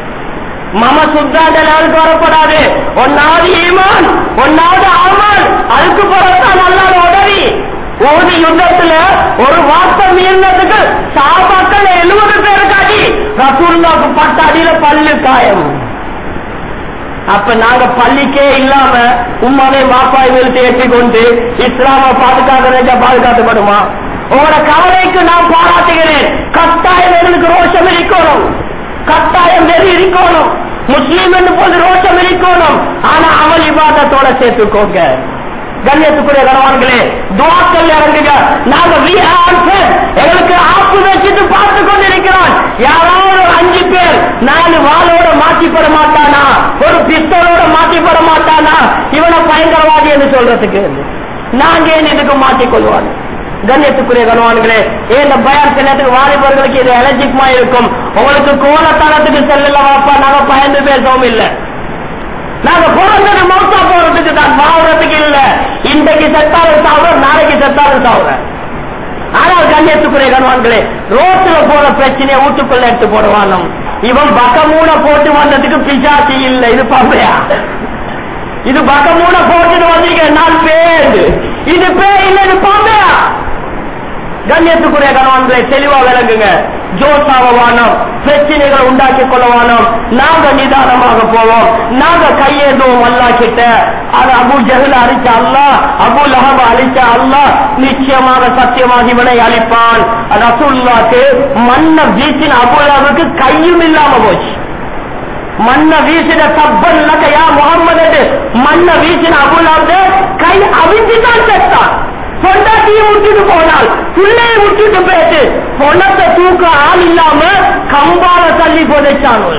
மம சுத்தாண்ட லெவலுக்கு வரப்படாது ஒன்னாவது ஈமான் ஒன்னாவது ஆமான் அதுக்கு பிறத்தான் அல்லாத உதவி ஓதி யுத்தத்துல ஒரு வார்த்தை மீறினதுக்கு சாபாக்கள் எழுபது பேருக்கு அடி ரசூல்லாக்கு பட்ட அடியில பல்லு காயம் அப்ப நாங்க பள்ளிக்கே இல்லாம உம்மாவே மாப்பாய் வெளுத்து ஏற்றி கொண்டு இஸ்லாம பாதுகாக்க பாதுகாக்கப்படுமா உங்களோட கவலைக்கு நான் பாராட்டுகிறேன் கட்டாயம் எங்களுக்கு ரோஷம் இருக்கணும் கட்டாயம் வெறி இருக்கணும் முஸ்லீம் என்று போது ரோஷம் இருக்கணும் ஆனா அமல் இபாதத்தோட சேர்த்துக்கோங்க கண்ணியத்துக்குரிய கணவான்களே துவாக்கள் இறங்குங்க நாங்க we are faith. எங்களுக்கு ஆப்பு வச்சுட்டு பார்த்து கொண்டிருக்கிறோம் யாராவது ஒரு அஞ்சு பேர் நாலு வாளோட மாற்றி பெற மாட்டானா ஒரு பிஸ்தலோட மாற்றி பெற மாட்டானா இவனை பயங்கரவாதி என்று சொல்றதுக்கு நாங்க ஏன் இதுக்கு மாற்றிக் கொள்வாங்க கண்ணியத்துக்குரிய கணவான்களே ஏன் இந்த பயான் சின்னத்துக்கு வாலிபர்களுக்கு இது அலர்ஜிக்மா இருக்கும் உங்களுக்கு கோலத்தளத்துக்கு செல்லல வாப்பா நாங்க பயந்து பேசவும் இல்லை நாங்க பிறந்தது மௌத்தா போறதுக்கு தான் வாழ்றதுக்கு இல்ல இன்றைக்கு செத்தாலும் சாவுற நாளைக்கு செத்தாலும் சாவுற ஆனால் கண்ணியத்துக்குரிய கணவான்களே ரோட்ல போற பிரச்சனையை வீட்டுக்குள்ள எடுத்து போடுவானோ இவன் பக்கமூட போட்டு வந்ததுக்கு பிசாசி இல்ல இது பம்பையா இது பக்கமூட போட்டுட்டு வந்தீங்க நான் பேரு இது பே இல்ல இது பம்பையா கண்ணியத்துக்குரிய கணவான்களை தெளிவா விளங்குங்க ஜோசாவானோம் பிரச்சனைகளை உண்டாக்கி கொள்ளவானோம் நாங்க நிதானமாக போவோம் நாங்க கையேந்துவோம் அல்லா கிட்ட அது அபு ஜஹல் அழிச்ச அல்லா அபு லஹப அழிச்ச அல்லா நிச்சயமாக சத்தியமாக இவனை அழிப்பான் ரசூல்லாக்கு மண்ண வீசின அபு லஹபுக்கு கையும் இல்லாம போச்சு மண்ண வீசின சப்பன் யா முகம்மது மண்ண வீசின அபுலாவது கை அவிஞ்சுதான் செத்தான் பொண்டாட்டியை விட்டுட்டு போனால் பிள்ளையை விட்டுட்டு போயிட்டு பொணத்தை தூக்க ஆள் இல்லாம கம்பால தள்ளி புதைச்சான்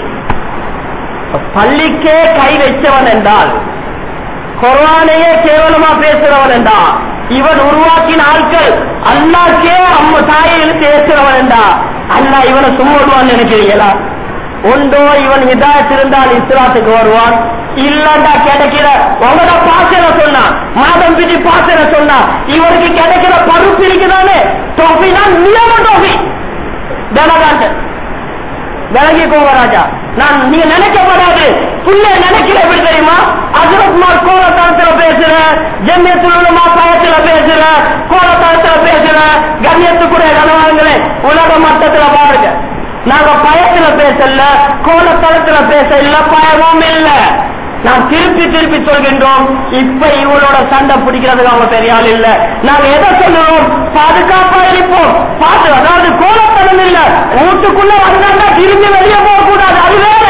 பள்ளிக்கே கை வச்சவன் என்றால் கொரோனையே கேவலமா பேசுறவன் என்றா இவன் உருவாக்கின ஆட்கள் அல்லாக்கே அம்ம தாயை இழுத்து ஏசுறவன் என்றா அல்லா இவனை சும்மாடுவான்னு நினைக்கிறீங்களா ஒன்றோ இவன் ஹிதாயத் இருந்தால் இஸ்லாத்துக்கு வருவான் இல்லண்டா கிடைக்கிற உங்களோட பாசன சொன்னா மாதம் பிடி பாசன சொன்னா இவருக்கு கிடைக்கிற பருப்பு இருக்குதானே டோஃபினா நியம டோஃபி தனகாண்ட விலகிக்கோங்க ராஜா நான் நீங்க நினைக்கப்படாது புள்ள நினைக்கிற எப்படி தெரியுமா அஜரத்மார் கோலத்தளத்துல பேசுற ஜென்யத்துலமா பயத்துல பேசுற கோலத்தளத்துல பேசுற கண்ணியத்துக்குரிய கனவாங்களே உலக மட்டத்துல பாருங்க நாங்க பயத்துல பேசல கோலத்தளத்துல பேச இல்ல பயமும் இல்ல நான் திருப்பி திருப்பி சொல்கின்றோம் இப்ப இவளோட சண்டை பிடிக்கிறதுக்கு அவங்க பெரிய ஆள் இல்ல நாங்க எதை சொல்லுவோம் பாதுகாப்பா இருப்போம் பாது அதாவது கோலத்தனம் இல்ல வீட்டுக்குள்ள வந்தாண்டா திரும்பி வெளியே போக கூடாது அது வேற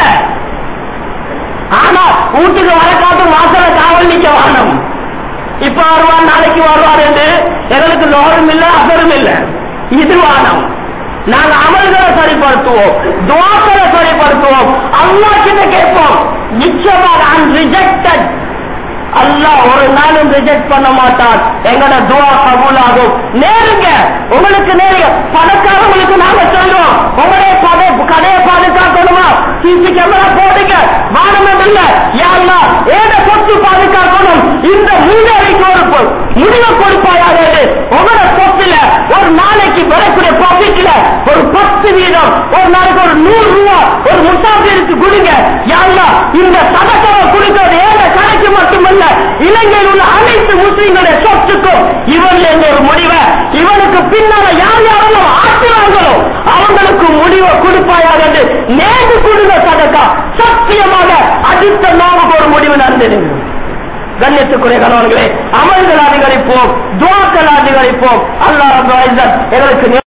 ஆனா வீட்டுக்கு வர காட்டு வாசல காவல் நிக்க வானம் இப்ப வருவான் நாளைக்கு வருவார் என்று எங்களுக்கு லோரும் இல்ல அசரும் இல்ல இது வானம் நாங்க அமல்களை சரிப்படுத்துவோம் துவாக்களை சரிப்படுத்துவோம் அல்லா கிட்ட கேட்போம் நிச்சயமாக அன்ரிஜெக்டட் அல்லாஹ் ஒரு நாளும் ரிஜெக்ட் பண்ண மாட்டான் எங்கட துவா கபூலாகும் நேருங்க உங்களுக்கு நேருங்க பணக்காரங்களுக்கு நாங்க சொல்றோம் உங்களுடைய கடை கடையை பாதுகாக்கணுமா சிசி கேமரா போடுங்க வானம் இல்ல யாருனா ஏத சொத்து பாதுகாக்கணும் இந்த மூதாரிக்கு ஒரு பொ- முடிவை கொடுப்பாயாக உங்களோட சொத்துல ஒரு நாளைக்கு வரக்கூடிய ப்ராஃபிட்ல ஒரு பத்து வீதம் ஒரு நாளைக்கு ஒரு நூறு ரூபா ஒரு முசாஃபிருக்கு கொடுங்க யாருனா இந்த சதக்கரை கொடுக்கிறது ஏழை கணக்கு மட்டுமல்ல இலங்கையில் உள்ள அனைத்து முஸ்லிம்களுடைய சொத்துக்கும் இவன் என்ற ஒரு முடிவை இவனுக்கு பின்னால யார் யாரெல்லாம் ஆற்றுவார்களோ அவங்களுக்கு முடிவை கொடுப்பாயாக என்று நேர்ந்து கொடுங்க சதக்கா சத்தியமாக அடுத்த நாவுக்கு ஒரு முடிவு நடந்தது கண்ணியத்துக்குரிய கணவன்களே அமல்கள் அதிகரிப்போம் துவாக்கள் அதிகரிப்போம் அல்லாஹ் ரப்பல் இஸ்ஸத் எங்களுக்கு